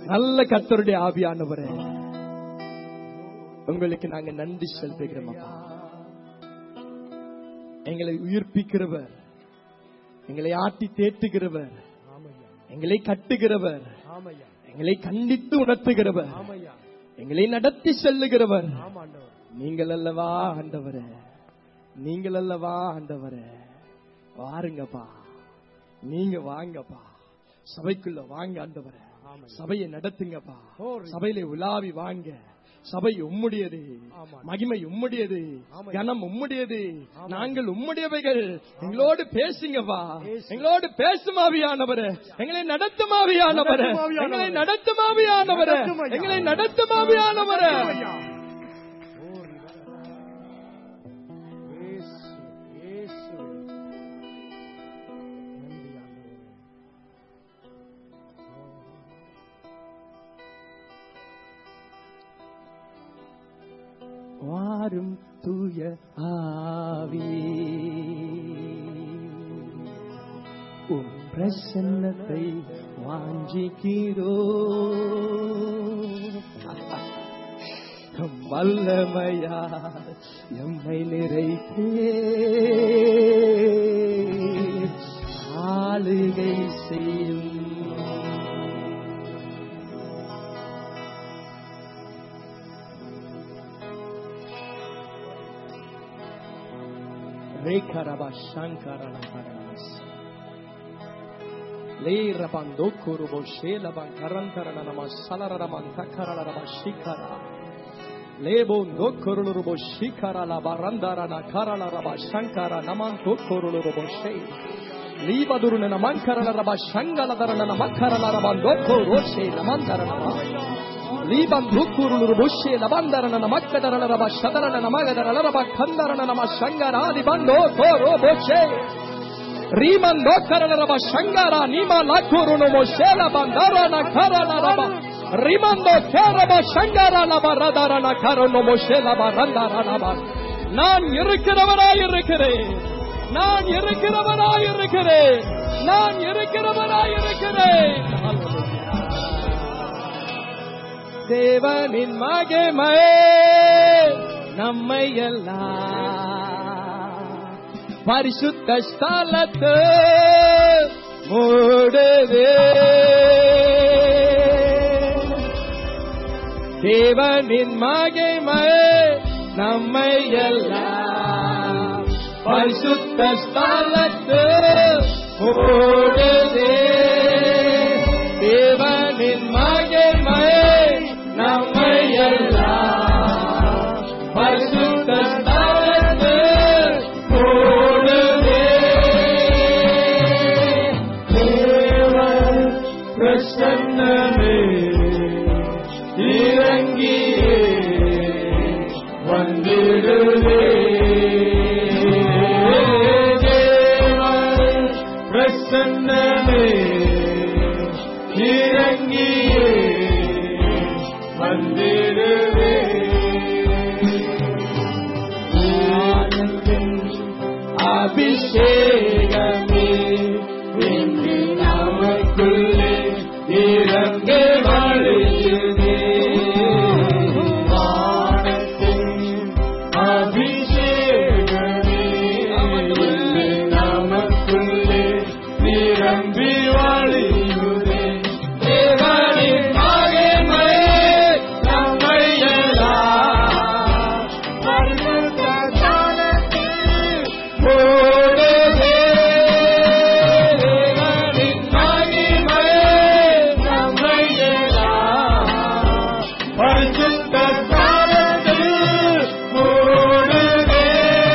நல்ல கத்தருடைய ஆவியானவரே உங்களுக்கு நாங்க நன்றி செலுத்துகிறோம் அப்பா எங்களை உயிர்ப்பிக்கிறவர் எங்களை ஆட்டி தேற்றுகிறவர் ஆமையா எங்களை கட்டுகிறவர் ஆமையா எங்களை கண்டித்து உணர்த்துகிறவர் ஆமையா எங்களை நடத்தி செல்லுகிறவர் ஆமாண்டவர் நீங்கள் அல்லவா ஆண்டவரே நீங்கள் அல்லவா ஆண்டவரே வாருங்கப்பா நீங்க வாங்கப்பா சபைக்குள்ள வாங்க ஆண்டவரே ஆமென். சபையை நடத்துங்கப்பா Glory. சபையில உலாவி வாங்க சபை உம்முடையது ஆமாம். மகிமை உம்முடையது ஆமென். கனம் உம்முடையது ஆமென். நாங்கள் உம்முடையவைகள் எங்களோடு பேசுங்கப்பா பேசு. எங்களோடு பேசுமாவியானவரே எங்களை நடத்துமாவியானவரே நடத்துமாவியானவரே. எங்களை நடத்துமாவியானவரே நடத்துமையா. எங்களை நடத்துமாவியானவரே ஆமையா ஓரி இயேசு இயேசுவே நன்றி ஆண்டவரே வாரும் தூய ஆவி உம் பிரசன்னத்தை வாஞ்சிக்கிறோ வல்லமையா எம்மை நிறைத்தே ஆளுகை செய்யும் Rekaraba Shankarana Paranas. Le Rabando Kurubo Shela Bankarantarana Salarama Takarama Shikara. Lebo no Kurubo Shikara la Barandarana Karala Raba Shankara Naman Kurubo She. Liba Duruna Namankara Raba Shangala Darana Namakara Rabando Roshe Namandarana. ಲೀಬನ್ ಧುಕ್ಕುರುಳು ಬುಷೆ ಲಬಂದರನ ನಮಕ್ಕದರನ ರಬ ಶದರನ ನಮಗದರ ಲರಬ ಕಂದರನ ನಮ ಶಂಗರ ಬಂದೋ ತೋರೋ ಬೊಷೆ Riemann ಲೋಕರನ ರಬ ಶಂಗರ ನೀಮ ಲಾಕೂರುನು ಮೊಶೇಲ ಬಂದರನ ಕರನ ರಬ ರಿಮಂದೋ ಕೇರಬ ಶಂಗರ ಲಬ ರದರನ கரனு மொஷேல பரந்தர நப நான் இருக்கிறவராய் இருக்கிறேன் நான் இருக்கிறவராய் இருக்கிறேன் நான் இருக்கிறவராய் இருக்கிறேன் தேவனின் மகிமையே நம்மை எல்லாம் பரிசுத்த ஸ்தலத்து மூடுதே தேவனின் மகிமையே நம்மை எல்லாம் பரிசுத்த ஸ்தலத்து மூடுதே தேவனின் மகிமையே நம்மை எல்லாம் பரிசுத்த ஸ்தலத்து மூடுதே தேவன் பிரசன்னமே இறங்கியே வந்திடுவே தேவன் பிரசன்னமே இறங்கியே வந்திடுவே அபிஷேகமே என்று நமக்குள்ளே இறங்க வழியுதே வானத்தின் அபிஷேகமே என்று நமக்குள்ளே நிரம்பி வழியுதே தேவனின் மகிமையே நம்மை எல்லாம் பரிசுத்த ஸ்தானத்தில் போடுதே. தேவனின் மகிமையே நம்மை எல்லாம் பரிசுத்த ஸ்தானத்தில் போடுதே.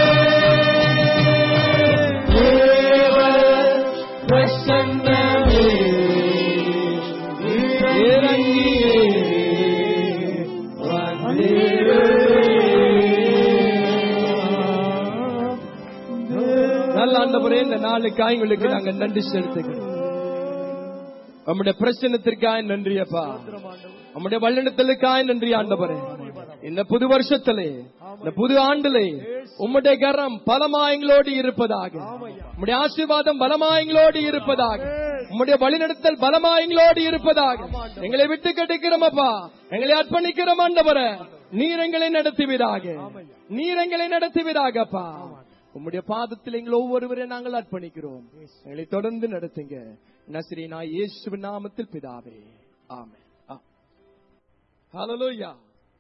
தேவ பிரசன்னமே இறங்கியே நல்ல ஆண்டவரே இந்த நாளுக்காய் உங்களுக்கு நாங்க நன்றி செலுத்துகிறோம் நம்முடைய பிரச்சனத்திற்காய் நன்றி அப்பா நம்முடைய வல்லினத்திற்காய் நன்றி ஆண்டவரே இந்த புது வருஷத்திலே இந்த புது ஆண்டிலே உம்முடைய கரம் பலமா எங்களோடு இருப்பதாக உம்முடைய ஆசீர்வாதம் பலமா எங்களோடு இருப்பதாக உம்முடைய வழிநடத்தல் பலமா எங்களோடு இருப்பதாக எங்களை விட்டு கட்டுக்கிறோமப்பா எங்களை அர்ப்பணிக்கிறோம் ஆண்டவரே நீர் எங்களை நடத்துவீராக நீர் எங்களை நடத்துவீராகப்பா உம்முடைய பாதத்தில் எங்கள் ஒவ்வொருவரையும் நாங்கள் அர்ப்பணிக்கிறோம் எங்களை தொடர்ந்து நடத்துங்க நஸ்ரீனா இயேசுவின் நாமத்தில் பிதாவே ஆமென் ஆ. ஹalleluya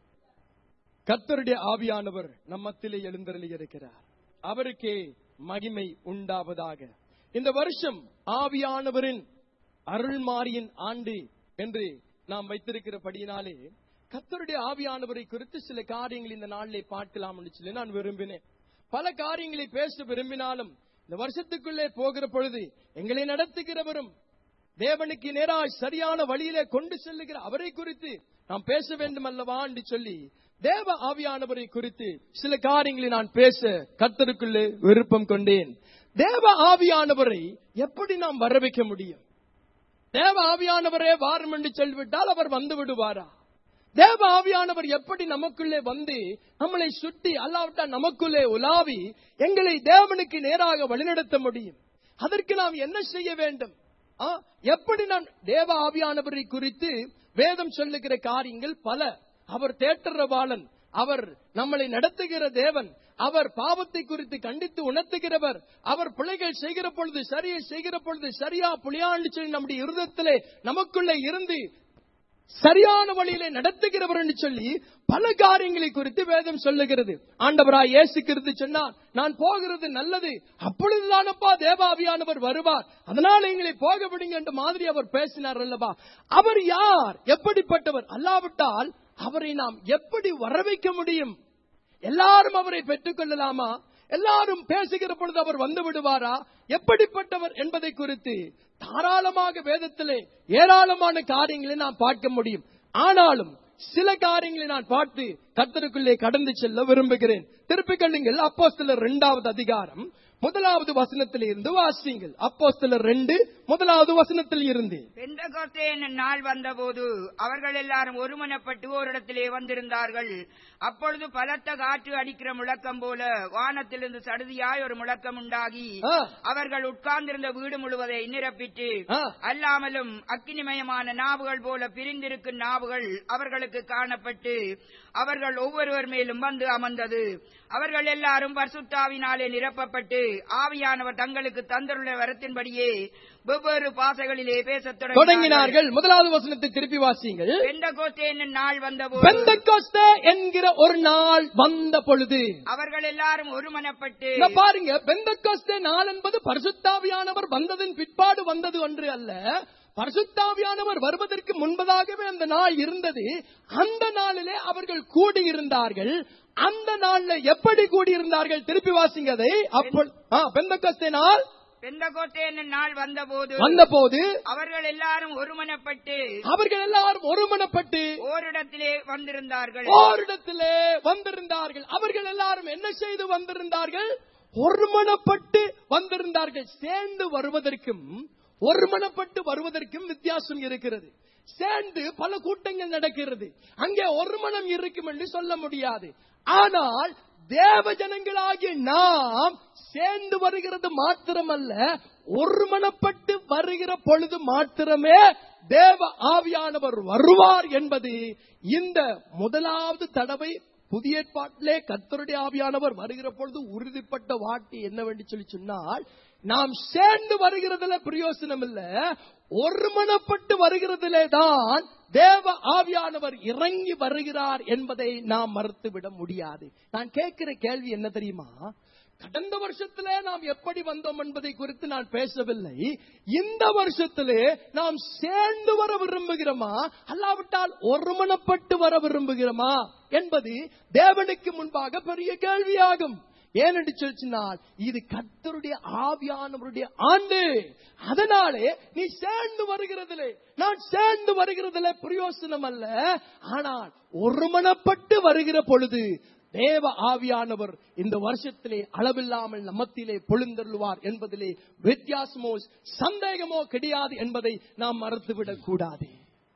கர்த்தருடைய ஆவியானவர் நம்மத்திலே எழுந்தருளி இருக்கிறார் அவருக்கே மகிமை உண்டாவதாக இந்த வருஷம் ஆவியானவரின் அருள்மாரியின் ஆண்டு என்று நாம் வைத்திருக்கிறபடியினாலே கர்த்தருடைய ஆவியானவரை குறித்து சில காரியங்கள் இந்த நாளிலே பார்க்கலாம் சொல்லி நான் விரும்பினேன் பல காரியங்களை பேச விரும்பினாலும் இந்த வருஷத்துக்குள்ளே போகிற பொழுது எங்களை நடத்துகிறவரும் தேவனுக்கு நேராய் சரியான வழியிலே கொண்டு செல்லுகிற அவரை குறித்து நாம் பேச வேண்டும் அல்லவா என்று சொல்லி தேவ ஆவியானவரை குறித்து சில காரியங்களை நான் பேச கர்த்தருக்குள்ளே விருப்பம் கொண்டேன் தேவ ஆவியானவரை எப்படி நாம் வர வைக்க முடியும் தேவ ஆவியானவரே வாரும் என்று சொல்லிவிட்டால் அவர் வந்து விடுவாரா தேவ ஆவியானவர் எப்படி நமக்குள்ளே வந்து நம்மளை சுட்டி அல்லாவிட்டால் நமக்குள்ளே உலாவி எங்களை தேவனுக்கு நேராக வழிநடத்த முடியும் அதற்கு நாம் என்ன செய்ய வேண்டும் ஆ, எப்படி நான் தேவ ஆவியானவரை குறித்து வேதம் சொல்லுகிற காரியங்கள் பல அவர் தேற்றரவாளன் அவர் நம்மளை நடத்துகிற தேவன் அவர் பாவத்தை குறித்து கண்டித்து உணர்த்துகிறவர் அவர் பிழைகள் செய்கிற பொழுது சரியை செய்கிற பொழுது சரியா புளியான்னு சொல்லி நம்முடைய இருதத்திலே நமக்குள்ளே இருந்து சரியான வழியிலே நடத்துகிறவர் என்று சொல்லி பல காரியங்களை குறித்து வேதம் சொல்லுகிறது ஆண்டவராய் இயேசு கிறிஸ்து சொன்னார் நான் போகிறது நல்லது அப்பொழுதுதானப்பா தேவாவியானவர் வருவார் அதனால எங்களை போக விடுங்க என்ற மாதிரி அவர் பேசினார் அல்லவா அவர் யார் எப்படிப்பட்டவர் அல்லாவிட்டால் அவரை நாம் எப்படி வர வைக்க முடியும் எல்லாரும் அவரை பெற்றுக் கொள்ளலாமா எல்லாரும் பேசுகிற பொழுது அவர் வந்து விடுவாரா எப்படிப்பட்டவர் என்பதை குறித்து தாராளமாக வேதத்திலே ஏராளமான காரியங்களை நாம் பார்க்க முடியும் ஆனாலும் சில காரியங்களை நான் பார்த்து கர்த்தருக்குள்ளே கடந்து செல்ல விரும்புகிறேன் திருப்பி கண்ணுங்கள் அப்போ இரண்டாவது அதிகாரம் முதலாவது வசனத்தில் இருந்து வாசியுங்கள் அப்போ ரெண்டு முதலாவது வசனத்தில் இருந்து பெந்தகோஸ்தே என்னும் நாள் வந்தபோது அவர்கள் எல்லாரும் ஒருமனப்பட்டு ஓரிடத்திலே வந்திருந்தார்கள் அப்பொழுது பலத்த காற்று அடிக்கிற முழக்கம் போல வானத்திலிருந்து சடுதியாய் ஒரு முழக்கம் உண்டாகி ஆ. அவர்கள் உட்கார்ந்திருந்த வீடு முழுவதை நிரப்பிட்டு ஆ. அல்லாமலும் அக்கினிமயமான நாவுகள் போல பிரிந்திருக்கும் நாவுகள் அவர்களுக்கு காணப்பட்டு அவர்கள் ஒவ்வொருவர் மேலும் வந்து அமர்ந்தது அவர்கள் எல்லாரும் பரிசுத்தாவினாலே நிரப்பப்பட்டு ஆவியானவர் தங்களுக்கு தந்தருள்ள வரத்தின்படியே வெவ்வேறு பாசைகளிலே பேசத் தொடங்கினார்கள் தொடங்கினார்கள் முதலாவது வசனத்தை திருப்பி வாசியுங்கள் பெந்தகோஸ்தே என்னும் நாள் வந்தபோது பெந்தகோஸ்தே என்கிற ஒரு நாள் வந்த பொழுது அவர்கள் எல்லாரும் ஒருமனப்பட்டு இங்க பாருங்க பெந்தகோஸ்தே நாள் என்பது பரிசுத்தாவியானவர் வந்ததின் பிற்பாடு வந்தது ஒன்று அல்ல பரிசுத்தாவியானவர் வருவதற்கு முன்பதாகவே அந்த நாள் இருந்தது அந்த நாளிலே அவர்கள் கூடியிருந்தார்கள் அந்த நாள்ல எப்படி கூடியிருந்தார்கள் திருப்பி வாசிங்க அதை அப்போ பெந்தகோஸ்தே நாள் பெந்தகோஸ்தே என்னும் நாள் வந்தபோது வந்தபோது அவர்கள் எல்லாரும் ஒருமனப்பட்டு அவர்கள் எல்லாரும் ஒருமனப்பட்டு ஓரிடத்திலே வந்திருந்தார்கள் ஓரிடத்திலே வந்திருந்தார்கள் அவர்கள் எல்லாரும் என்ன செய்து வந்திருந்தார்கள் ஒருமனப்பட்டு வந்திருந்தார்கள் சேர்ந்து வருவதற்கும் ஒருமனப்பட்டு வருவதற்கும் வித்தியாசம் இருக்கிறது சேர்ந்து பல கூட்டங்கள் நடக்கிறது அங்கே ஒரு மனம் இருக்கும் என்று சொல்ல முடியாது ஆனால் தேவ ஜனங்களாகிய நாம் சேர்ந்து வருகிறது மாத்திரமல்ல ஒருமனப்பட்டு வருகிற பொழுது மாத்திரமே தேவ ஆவியானவர் வருவார் என்பது இந்த முதலாவது தடவை புதிய ஏற்பாட்டிலே கர்த்தருடைய ஆவியானவர் வருகிற பொழுது உறுதிப்பட்ட வாட்டி என்னவென்று சொல்லி சொன்னால் நாம் சேர்ந்து வருகிறதுல பிரயோசனம் இல்ல ஒருமனப்பட்டு வருகிறதிலே தான் தேவ ஆவியானவர் இறங்கி வருகிறார் என்பதை நாம் மறுத்துவிட முடியாது நான் கேட்கிற கேள்வி என்ன தெரியுமா கடந்த வருஷத்திலே நாம் எப்படி வந்தோம் என்பதை குறித்து நான் பேசவில்லை இந்த வருஷத்திலே நாம் சேர்ந்து வர விரும்புகிறோமா அல்லாவிட்டால் ஒருமனப்பட்டு வர விரும்புகிறோமா என்பது தேவனுக்கு முன்பாக பெரிய கேள்வியாகும் ஏனென்று சொன்னால் இது கர்த்தருடைய ஆவியானவருடைய ஆண்டு அதனாலே நீ சேர்ந்து வருகிறதிலே நான் சேர்ந்து வருகிறதிலே பிரயோசனம் அல்ல ஆனால் ஒருமனப்பட்டு வருகிற பொழுது தேவ ஆவியானவர் இந்த வருஷத்திலே அளவில்லாமல் நம்மத்திலே பொழுந்தருள்வார் என்பதிலே வித்தியாசமோ சந்தேகமோ கிடையாது என்பதை நாம் மறந்துவிடக் கூடாது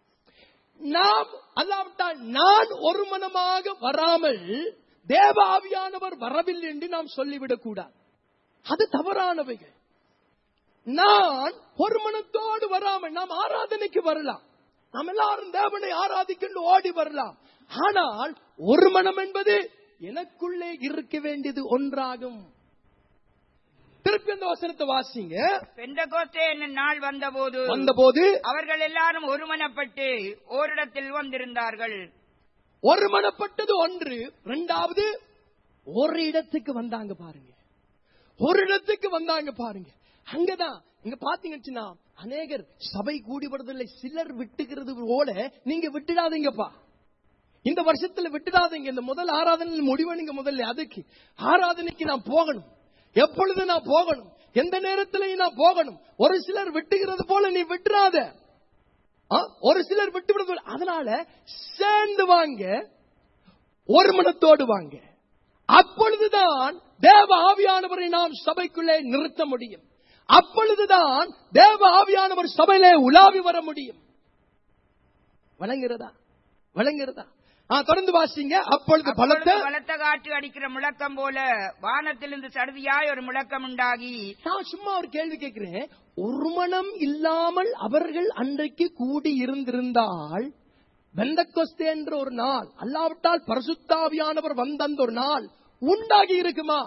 நாம் அல்லாவிட்டால் நான் ஒரு மனமாக வராமல் தேவ ஆவியானவர் வரவில்லை என்று நாம் சொல்லிவிடக் கூடாது அது தவறானவைகள் நான் ஒரு மனத்தோடு வராமல் நாம் ஆராதனைக்கு வரலாம் நாம் எல்லாரும் தேவனை ஆராதிக்கொண்டு ஓடி வரலாம் ஆனால் ஒரு மனம் என்பது எனக்குள்ளே இருக்க வேண்டியது ஒன்றாகும் திருப்பி அந்த வசனத்தை வாசிங்க பெந்தகோஸ்தே என்னும் நாள் வந்தபோது வந்தபோது அவர்கள் எல்லாரும் ஒருமனப்பட்டு ஓரிடத்தில் வந்திருந்தார்கள் ஒருமனப்பட்டது ஒன்று இரண்டாவது ஒரு இடத்துக்கு வந்தாங்க பாருங்க ஒரு இடத்துக்கு வந்தாங்க பாருங்க அங்கதான் இங்க பாத்தீங்கன்னா அநேகர் சபை கூடிபடுறதில்லை சிலர் விட்டுகிறது போல நீங்க விட்டுடாதீங்கப்பா இந்த வருஷத்துல விட்டுடாதீங்க இந்த முதல் ஆராதனையில் முடிவனுங்க முதல்ல அதுக்கு ஆராதனைக்கு நான் போகணும் எப்பொழுது நான் போகணும் எந்த நேரத்திலையும் நான் போகணும் ஒரு சிலர் விட்டுகிறது போல நீ விட்டுறாத ஆ, ஒரு சிலர் விட்டு விடுவது போல. அதனால சேர்ந்து வாங்க ஒரு மனத்தோடு வாங்க அப்பொழுதுதான் தேவ ஆவியானவரை நாம் சபைக்குள்ளே நிறுத்த முடியும் அப்பொழுதுதான் தேவ ஆவியானவர் சபையிலே உலாவி வர முடியும் வழங்குறதா வழங்குறதா ஆ, தொடர்ந்து வாசிங்க அப்பொழுது பலத்த அப்பொழுது பலத்த காற்று அடிக்கிற முழக்கம் போல வானத்திலிருந்து சடுதியாய் ஒரு முழக்கம் உண்டாகி நான் சும்மா ஒரு கேள்வி கேட்கிறேன் ஒரு மனம் இல்லாமல் அவர்கள் அன்றைக்கு கூடி இருந்திருந்தால் பெந்தக்கொஸ்தே என்ற ஒரு நாள் அல்லாவிட்டால் பரிசுத்தாவியானவர் வந்த அந்த ஒரு நாள் உண்டாகி இருக்குமா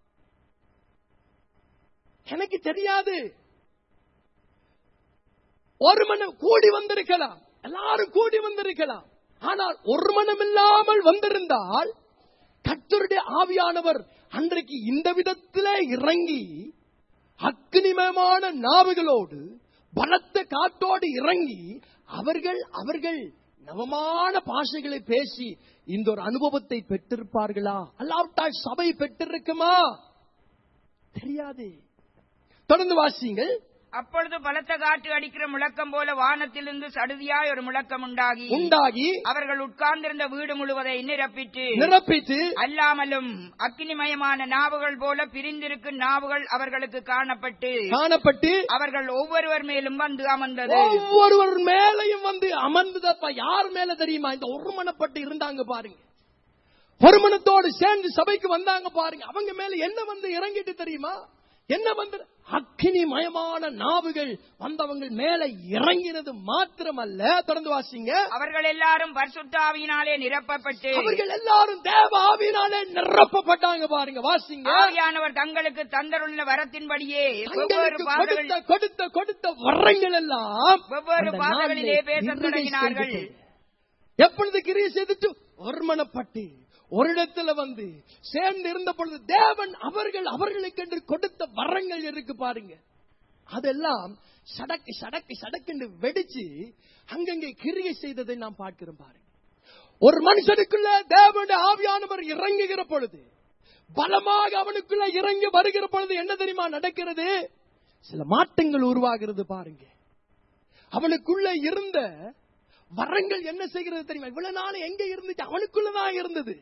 எனக்கு தெரியாது ஒரு மனம் கூடி வந்திருக்கலாம் எல்லாரும் கூடி வந்திருக்கலாம் ஆனால் ஒரு மனம் இல்லாமல் வந்திருந்தால் கர்த்தருடைய ஆவியானவர் அன்றைக்கு இந்த விதத்திலே இறங்கி அக்னிமயமான நாவுகளோடு பலத்த காற்றோடு இறங்கி அவர்கள் அவர்கள் நவமான பாஷைகளை பேசி இந்த ஒரு அனுபவத்தை பெற்றிருப்பார்களா அல்லாவிட்டால் சபை பெற்றிருக்குமா தெரியாது தொடர்ந்து வாசியுங்கள் அப்பொழுது பலத்த காற்று அடிக்கிற முழக்கம் போல வானத்திலிருந்து சடுதியாய் ஒரு முழக்கம் உண்டாகி உண்டாகி அவர்கள் உட்கார்ந்திருந்த வீடு முழுவதை நிரப்பிட்டு நிரப்பிட்டு அல்லாமலும் அக்கினிமயமான நாவுகள் போல பிரிந்திருக்கும் நாவுகள் அவர்களுக்கு காணப்பட்டு காணப்பட்டு அவர்கள் ஒவ்வொருவர் மேலும் வந்து அமர்ந்தது ஒவ்வொருவர் மேலையும் வந்து அமர்ந்ததப்பா யார் மேல தெரியுமா இந்த ஒருமனப்பட்டு இருந்தாங்க பாருங்க ஒருமனத்தோடு சேர்ந்து சபைக்கு வந்தாங்க பாருங்க அவங்க மேல என்ன வந்து இறங்கிட்டு தெரியுமா என்ன வந்து அக்கினி மயமான நாவுகள் வந்தவங்க மேல இறங்கினது மாத்திரமல்ல தொடர்ந்து வாசிங்க அவர்கள் எல்லாரும் பரிசுத்தாவியினாலே நிரப்பப்பட்டு அவர்கள் எல்லாரும் தேவ ஆவியினாலே நிரப்பப்பட்டாங்க பாருங்க வாசிங்க ஆவியானவர் தங்களுக்கு தந்தருள்ள வரத்தின்படியே வெவ்வேறு தங்களுக்கு பாதைகளில் கொடுத்த கொடுத்த கொடுத்த வரங்கள் எல்லாம் வெவ்வேறு அந்த பாதைகளிலே நாளிலே பேசத் கிரியை தொடங்கினார்கள். செய்து எப்பொழுது கிரியை செய்துட்டு ஒருமனப்பட்டு ஒரு இடத்துல வந்து சேர்ந்து இருந்த பொழுது தேவன் அவர்கள் அவர்களுக்கென்று கொடுத்த வரங்கள் இருக்கு பாருங்க அதெல்லாம் சடக்கு சடக்கு சடக்குன்னு வெடிச்சு அங்கங்கே கிரியை செய்ததை நாம் பார்க்கிறோம் பாருங்க ஒரு மனுஷனுக்குள்ள தேவனுடைய ஆவியானவர் இறங்குகிற பொழுது பலமாக அவனுக்குள்ள இறங்கி வருகிற பொழுது என்ன தெரியுமா நடக்கிறது சில மாற்றங்கள் உருவாகிறது பாருங்க அவனுக்குள்ள இருந்த வரங்கள் என்ன செய்கிறது தெரியுமா இவ்வளவு நாள் எங்க இருந்துச்சு அவனுக்குள்ளதான் இருந்தது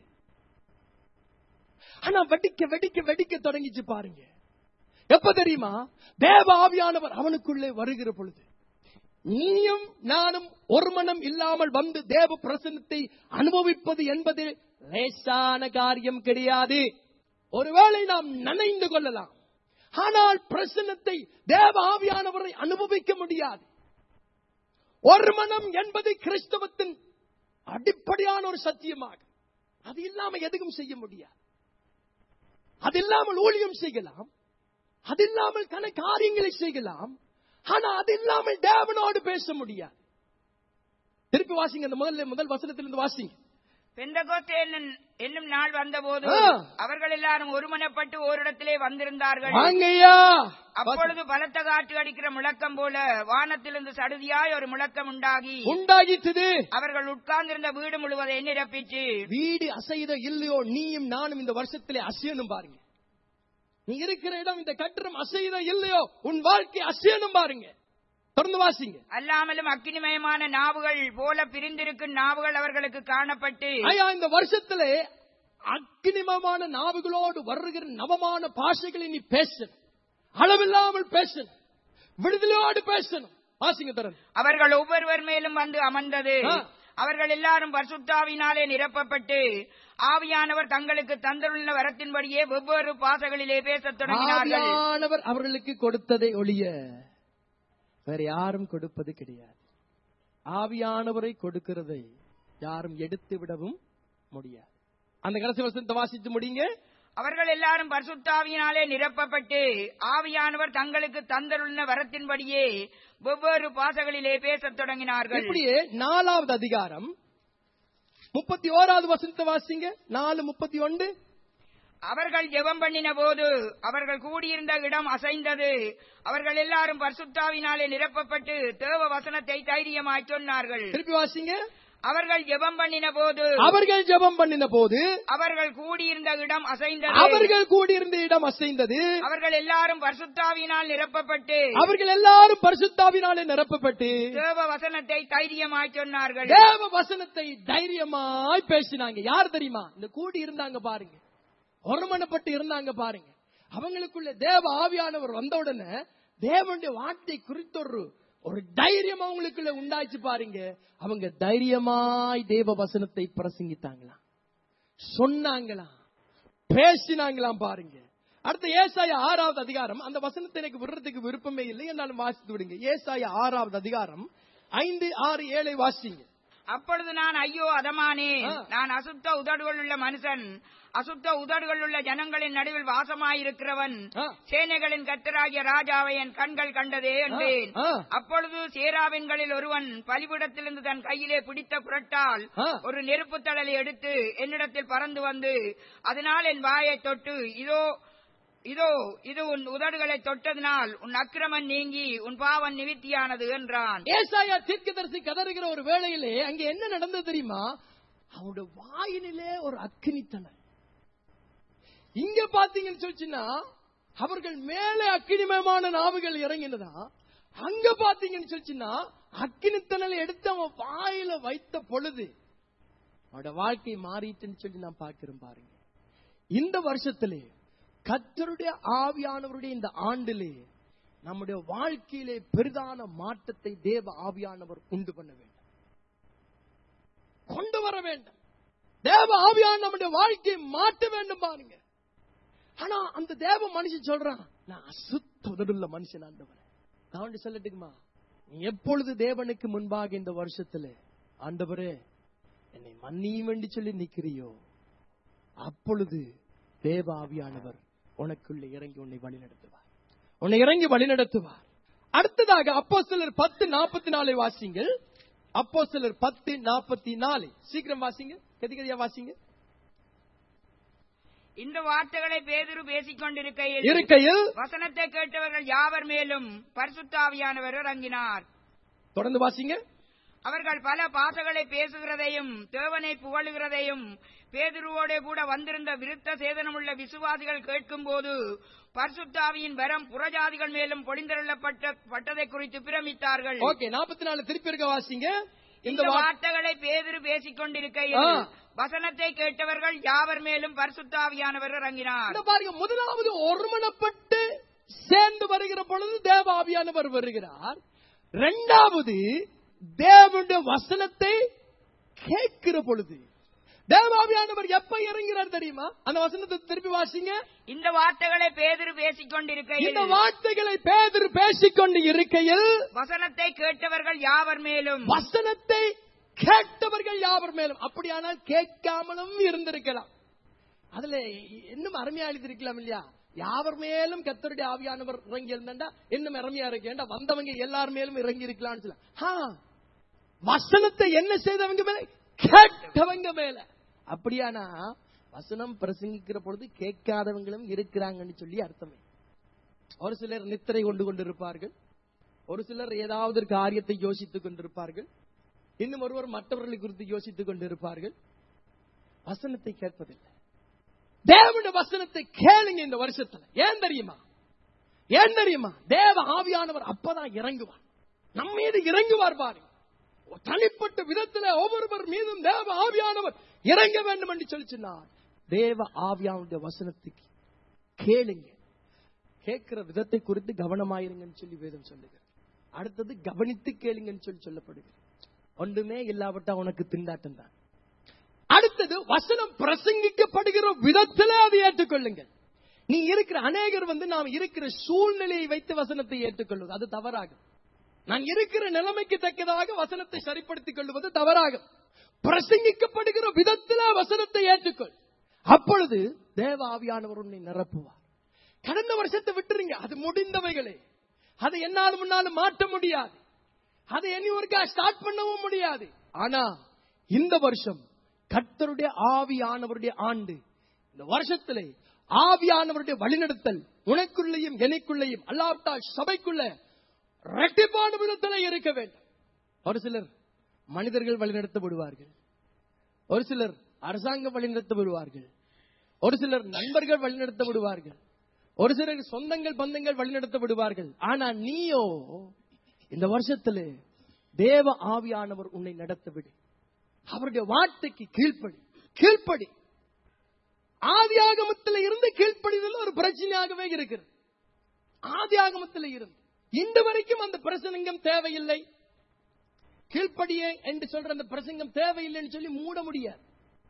ஆனா வெடிக்க வெடிக்க வெடிக்க தொடங்கிச்சு பாருங்க எப்ப தெரியுமா தேவ ஆவியானவர் அவனுக்குள்ளே வருகிற பொழுது நீயும் நானும் ஒரு மனம் இல்லாமல் வந்து தேவ பிரசன்னத்தை அனுபவிப்பது என்பது லேசான காரியம் கிடையாது ஒருவேளை நாம் நனைந்து கொள்ளலாம் ஆனால் பிரசன்னத்தை தேவ ஆவியானவரை அனுபவிக்க முடியாது ஒரு மனம் என்பது கிறிஸ்தவத்தின் அடிப்படையான ஒரு சத்தியமாகும் அது இல்லாம எதுவும் செய்ய முடியாது அது இல்லாமல் ஊழியம் செய்யலாம் அது இல்லாமல் கன காரியங்களை செய்யலாம் ஆனா அது இல்லாமல் தேவனோடு பேச முடியாது திருப்பி வாசிங்க அந்த முதல்ல முதல் வசனத்திலிருந்து வாசிங்க பெந்தகோஸ்தே என்னும்- என்னும் நாள் வந்தபோது ஆ. அவர்கள் எல்லாரும் ஒருமனப்பட்டு ஓரிடத்திலே வந்திருந்தார்கள் வாங்கய்யா அப்பொழுது பலத்த காற்று அடிக்கிற முழக்கம் போல வானத்திலிருந்து சடுதியாய் ஒரு முழக்கம் உண்டாகி உண்டாகிட்டது அவர்கள் உட்கார்ந்திருந்த வீடு முழுவதை நிரப்பிட்டு வீடு அசைத இல்லையோ நீயும் நானும் இந்த வருஷத்திலே அசையணும் பாருங்க நீ இருக்கிற இடம் இந்த கட்டிடம் அசைத இல்லையோ உன் வாழ்க்கை அசையணும் பாருங்க தொடர்ந்து வாசிங்க அல்லாமலும் அக்கினிமயமான நாவுகள் போல பிரிந்திருக்கும் நாவுகள் அவர்களுக்கு காணப்பட்டு ஐயா இந்த வருஷத்திலே அக்னிமமான நாவுகளோடு வருகிற நவமான பாஷைகளை நீ பேசணும் அளவில்லாமல் பேசணும் விடுதலையோடு பேசணும் வாசிங்க தரன் அவர்கள் ஒவ்வொருவர் மேலும் வந்து அமர்ந்தது ஆ. அவர்கள் எல்லாரும் பரிசுத்தாவினாலே நிரப்பப்பட்டு ஆவியானவர் தங்களுக்கு தந்துள்ள வரத்தின்படியே வெவ்வேறு பாசைகளிலே பேசத் தொடங்கினார்கள் ஆவியானவர் அவர்களுக்கு கொடுத்ததை ஒழிய வேற யாரும் கொடுப்பது கிடையாது ஆவியானவரை கொடுக்கிறதை யாரும் எடுத்து விடவும் முடியாது அந்த கடைசி வசனத்தை வாசித்து முடியுங்க அவர்கள் எல்லாரும் பரிசுத்தாவியினாலே நிரப்பப்பட்டு ஆவியானவர் தங்களுக்கு தந்துள்ள வரத்தின்படியே வெவ்வேறு பாசைகளிலே பேசத் தொடங்கினார்கள் இப்படியே நாலாவது அதிகாரம் முப்பத்தி ஓராவது வசனத்தை வாசிங்க நாலு முப்பத்தி ஒன்று அவர்கள் ஜெபம் பண்ணின போது அவர்கள் கூடியிருந்த இடம் அசைந்தது அவர்கள் எல்லாரும் பரிசுத்தாவினாலே நிரப்பப்பட்டு தேவ வசனத்தை தைரியமாய் சொன்னார்கள் திருப்பி வாசிங்க அவர்கள் ஜெபம் பண்ணின போது அவர்கள் ஜெபம் பண்ணின போது அவர்கள் கூடியிருந்த இடம் அசைந்தது அவர்கள் கூடியிருந்த இடம் அசைந்தது அவர்கள் எல்லாரும் பரிசுத்தாவினால் நிரப்பப்பட்டு அவர்கள் எல்லாரும் பரிசுத்தாவினாலே நிரப்பப்பட்டு தேவ வசனத்தை தைரியமாய் சொன்னார்கள் தேவ வசனத்தை தைரியமாய் பேசினாங்க யார் தெரியுமா இந்த கூடி இருந்தாங்க பாருங்க ஒருமனப்பட்டு இருந்தாங்க பாருங்க அவங்களுக்குள்ள தேவ ஆவியானவர் வந்த உடனே தேவனுடைய வார்த்தை குறித்த ஒரு ஒரு தைரியம் அவங்களுக்குள்ள உண்டாச்சு பாருங்க அவங்க தைரியமாய் தேவ வசனத்தை பிரசங்கித்தாங்களாம் சொன்னாங்களாம் பேசினாங்களாம் பாருங்க அடுத்த ஏசாய ஆறாவது அதிகாரம் அந்த வசனத்தை எனக்கு விடுறதுக்கு விருப்பமே இல்லை என்னாலும் வாசித்து விடுங்க ஏசாய ஆறாவது அதிகாரம் ஐந்து ஆறு ஏழை வாசிங்க அப்பொழுது நான் ஐயோ அதமானே ஆ. நான் அசுத்த உதடுகள் உள்ள மனுஷன் அசுத்த உதடுகள் உள்ள ஜனங்களின் நடுவில் வாசமாயிருக்கிறவன் ஆ. சேனைகளின் கத்தராகிய ராஜாவை என் கண்கள் கண்டதே என்றேன் ஆ. அப்பொழுது சேராவின்களில் ஒருவன் பலிபீடத்திலிருந்து தன் கையிலே பிடித்த புரட்டால் ஆ. ஒரு நெருப்பு தழலை எடுத்து என்னிடத்தில் பறந்து வந்து அதனால் என் வாயை தொட்டு இதோ இதோ இது உன் உதடுகளை தொட்டதினால் உன் அக்கிரமம் நீங்கி உன் பாவம் நிவித்தியானது என்றான் ஏசாயா தீர்க்கதரிசி கதறுகிற ஒரு வேளையிலே அங்க என்ன நடந்தது தெரியுமா அவனுடைய வாயினிலே ஒரு அக்கினித்தனல் இங்க பாத்தீங்கன்னு சொல்லிச்சுன்னா அவர்கள் மேலே அக்கினிமயமான நாவுகள் இறங்கினதா அங்க பாத்தீங்கன்னு சொல்லிச்சுன்னா அக்கினித்தனல் எடுத்து அவன் வாயில வைத்த பொழுது அவனோட வாழ்க்கை மாறிட்டுன்னு சொல்லி நான் பார்க்கிறேன் பாருங்க இந்த வருஷத்திலே கத்தருடைய ஆவியானவருடைய இந்த ஆண்டிலே நம்முடைய வாழ்க்கையிலே பெரிதான மாற்றத்தை தேவ ஆவியானவர் உண்டு பண்ண வேண்டும் கொண்டு வர வேண்டும் தேவ ஆவியானவர் நம்முடைய வாழ்க்கையை மாற்ற வேண்டும் பாருங்க ஆனா அந்த தேவ மனுஷன் சொல்றான் நான் அசுத்த உதடுள்ள மனுஷன் ஆண்டவரே நான் ஒன்று சொல்லட்டுக்குமா நீ எப்பொழுது தேவனுக்கு முன்பாக இந்த வருஷத்துல ஆண்டவரே என்னை மன்னியும் என்று சொல்லி நிக்கிறியோ அப்பொழுது தேவ ஆவியானவர் உனக்குள்ள இறங்கி உன்னை வழிநடத்துவார் உன்னை இறங்கி வழிநடத்துவார் அடுத்ததாக அப்போ சிலர் பத்து நாற்பத்தி நாலு வாசிங்கள் அப்போ சிலர் பத்து நாற்பத்தி நாலு சீக்கிரம் வாசிங்க கதிகதியா வாசிங்க இந்த வார்த்தைகளை பேதுரு பேசிக் கொண்டிருக்கையில் இருக்கையில் வசனத்தை கேட்டவர்கள் யாவர் மேலும் பரிசுத்தாவியானவர் இறங்கினார் தொடர்ந்து வாசிங்க அவர்கள் பல பாசகளை பேசுகிறதையும் தேவனை புகழுகிறதையும் பேதுருவோட கூட வந்திருந்த விருத்த சேதனமுள்ள விசுவாசிகள் கேட்கும்போது பரிசுத்தாவியின் வரம் புறஜாதிகள் மேலும் பொழிந்தருளப்பட்ட பட்டதை குறித்து பிரமித்தார்கள் ஓகே நாற்பத்தி நாலு திருப்பி இருக்க வாசிங்க இந்த இந்த வா- வார்த்தைகளை பேதுரு பேசிக் கொண்டிருக்கையில் ஆ. வசனத்தை கேட்டவர்கள் யாவர் மேலும் பரிசுத்தாவியானவர் இறங்கினார் இந்த பாருங்க முதலாவது ஒருமனப்பட்டு சேர்ந்து வருகிற பொழுது தேவ ஆவியானவர் வருகிறார் இரண்டாவது தேவனுடைய வசனத்தை கேட்கிற பொழுது தேவாவியானவர் எப்ப இறங்கிறார் தெரியுமா அந்த வசனத்தை திருப்பி வாசிங்க இந்த வார்த்தைகளை பேதுரு பேசிக் கொண்டிருக்கையில் இந்த வார்த்தைகளை பேதர் பேசிக்கொண்டு இருக்கையில் வசனத்தை கேட்டவர்கள் யாவர் மேலும் வசனத்தை கேட்டவர்கள் யாவர் மேலும் அப்படியானால் கேட்காமலும் இருந்திருக்கலாம் அதுல இன்னும் அருமையா எழுதிருக்கலாம் இல்லையா யாவர் மேலும் கத்தருடைய ஆவியானவர் இறங்கி இருந்தா இன்னும் அருமையா இருக்கு ஏண்டா வந்தவங்க எல்லார் மேலும் இறங்கி இருக்கலாம்னு சொல்ல ஆ, வசனத்தை என்ன செய்தவங்க மேல கேட்டவங்க மேல அப்படியானா வசனம் பிரசங்கிக்கிற பொழுது கேட்காதவங்களும் இருக்கிறாங்கன்னு சொல்லி அர்த்தமே ஒரு சிலர் நித்திரை கொண்டு கொண்டிருப்பார்கள் ஒரு சிலர் ஏதாவது ஒரு காரியத்தை யோசித்துக் கொண்டிருப்பார்கள் இன்னும் ஒருவர் மற்றவர்களை குறித்து யோசித்துக் கொண்டிருப்பார்கள் வசனத்தை கேட்பதில்லை தேவனுடைய வசனத்தை கேளுங்க இந்த வருஷத்துல ஏன் தெரியுமா ஏன் தெரியுமா தேவ ஆவியானவர் அப்பதான் இறங்குவார் நம்ம மீது இறங்குவார் பாருங்க தனிப்பட்ட விதத்துல ஒவ்வொருவர் மீதும் தேவ ஆவியானவர் இறங்க வேண்டும் என்று சொல்லி சொன்னார் தேவ ஆவியானுடைய வசனத்துக்கு கேளுங்க கேட்கிற விதத்தை குறித்து கவனமாயிருங்கன்னு சொல்லி வேதம் சொல்லுகிறது அடுத்தது கவனித்து கேளுங்கன்னு சொல்லி சொல்லப்படுகிறது ஒன்றுமே இல்லாவிட்டா உனக்கு திண்டாட்டம் தான் அடுத்தது வசனம் பிரசங்கிக்கப்படுகிற விதத்திலே அதை ஏற்றுக்கொள்ளுங்கள் நீ இருக்கிற அநேகர் வந்து நாம் இருக்கிற சூழ்நிலையை வைத்து வசனத்தை ஏற்றுக்கொள்வது அது தவறாகும் நான் இருக்கிற நிலைமைக்கு தக்கதாக வசனத்தை சரிப்படுத்திக் கொள்வது தவறாகும் பிரசங்கிக்கப்படுகிற விதத்திலே வசனத்தை ஏற்றுக்கொள் அப்பொழுது தேவ ஆவியானவர் உன்னை நிரப்புவார் கடந்த வருஷத்தை விட்டுருங்க அது முடிந்தவைகளே அதை என்னாலும் முன்னாலும் மாற்ற முடியாது அதை இனி ஒருக்கா ஸ்டார்ட் பண்ணவும் முடியாது ஆனா இந்த வருஷம் கர்த்தருடைய ஆவியானவருடைய ஆண்டு இந்த வருஷத்திலே ஆவியானவருடைய வழிநடத்தல் உனக்குள்ளேயும் எனக்குள்ளேயும் அல்லாவிட்டால் சபைக்குள்ள இரட்டிப்பான விதத்திலே இருக்க வேண்டும் ஒரு சிலர் மனிதர்கள் வழிநடத்தப்படுவார்கள் ஒரு சிலர் அரசாங்கம் வழிநடத்தப்படுவார்கள் ஒரு சிலர் நண்பர்கள் வழிநடத்தப்படுவார்கள் ஒரு சிலர் சொந்தங்கள் பந்தங்கள் வழிநடத்தப்படுவார்கள் ஆனா நீயோ இந்த வருஷத்திலே தேவ ஆவியானவர் உன்னை நடத்த விடு அவருடைய வார்த்தைக்கு கீழ்ப்படி கீழ்ப்படி ஆதியாகமத்தில் இருந்து கீழ்ப்படிதல் ஒரு பிரச்சனையாகவே இருக்கிறது ஆதியாகமத்தில் இருந்து இன்று வரைக்கும் அந்த பிரசங்கம் தேவையில்லை கீழ்ப்படியே என்று சொல்ற அந்த பிரசங்கம் தேவையில்லைன்னு சொல்லி மூட முடியாது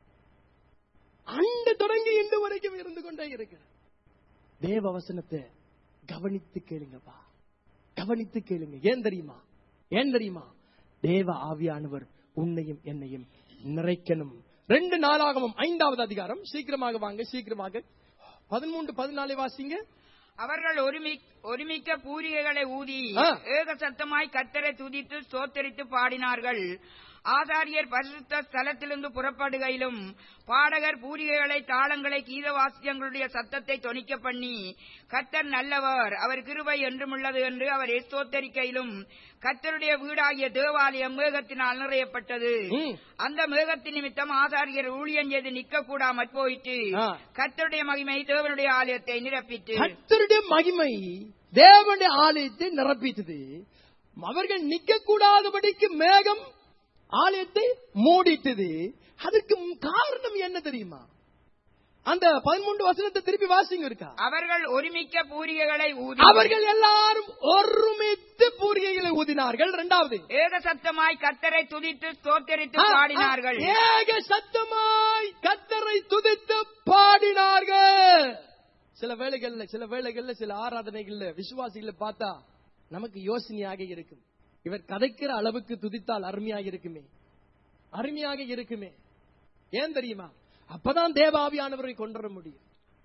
அன்று தொடங்கி இன்று வரைக்கும் இருந்து கொண்டே இருக்கிறது தேவ வசனத்தை கவனித்து கேளுங்கப்பா கவனித்து கேளுங்க ஏன் தெரியுமா ஏன் தெரியுமா தேவ ஆவியானவர் உன்னையும் என்னையும் நிறைக்கணும் ரெண்டு நாளாகவும் ஐந்தாவது அதிகாரம் சீக்கிரமாக வாங்க சீக்கிரமாக பதிமூன்று பதினாலே வாசிங்க அவர்கள் ஒருமி ஒருமிக்க பூரிகைகளை ஊதி ஆ. ஏக சத்தமாய் கத்தரை துதித்து ஸ்தோத்தரித்து பாடினார்கள் ஆசாரியர் பரிசுத்த ஸ்தலத்திலிருந்து புறப்படுகையிலும் பாடகர் பூரிகைகளை தாளங்களை கீத வாசியங்களுடைய சத்தத்தை தொனிக்க பண்ணி கத்தர் நல்லவர் அவர் கிருபை என்றுமுள்ளது என்று அவர் ஸ்தோத்தரிக்கையிலும் கத்தருடைய வீடாகிய தேவாலயம் மேகத்தினால் நிறையப்பட்டது ம். அந்த மேகத்தின் நிமித்தம் ஆசாரியர் ஊழியம் செய்து நிற்க கூடாமற் போயிட்டு ஆ. கத்தருடைய மகிமை தேவனுடைய ஆலயத்தை நிரப்பிட்டு கர்த்தருடைய மகிமை தேவனுடைய ஆலயத்தை நிரப்பித்தது அவர்கள் நிக்க கூடாதபடிக்கு மேகம் ஆலயத்தை மூடிட்டது அதுக்கு காரணம் என்ன தெரியுமா அந்த பதிமூன்று வசனத்தை திருப்பி வாசிங்க இருக்கா அவர்கள் ஒருமிக்க பூரிகைகளை ஊதி அவர்கள் எல்லாரும் ஒருமித்து பூரிகைகளை ஊதினார்கள் இரண்டாவது ஏக சத்தமாய் கத்தரை துதித்து ஸ்தோத்தரித்து ஆ, பாடினார்கள் ஆ, ஏக சத்தமாய் கத்தரை துதித்து பாடினார்கள் சில வேளைகள்ல சில வேளைகள்ல சில ஆராதனைகள்ல விசுவாசிகளை பார்த்தா நமக்கு யோசனையாக இருக்கும் இவர் கதைக்கிற அளவுக்கு துதித்தால் அருமையாக இருக்குமே அருமையாக இருக்குமே ஏன் தெரியுமா அப்பதான் தேவாவியானவரை கொண்டு வர முடியும்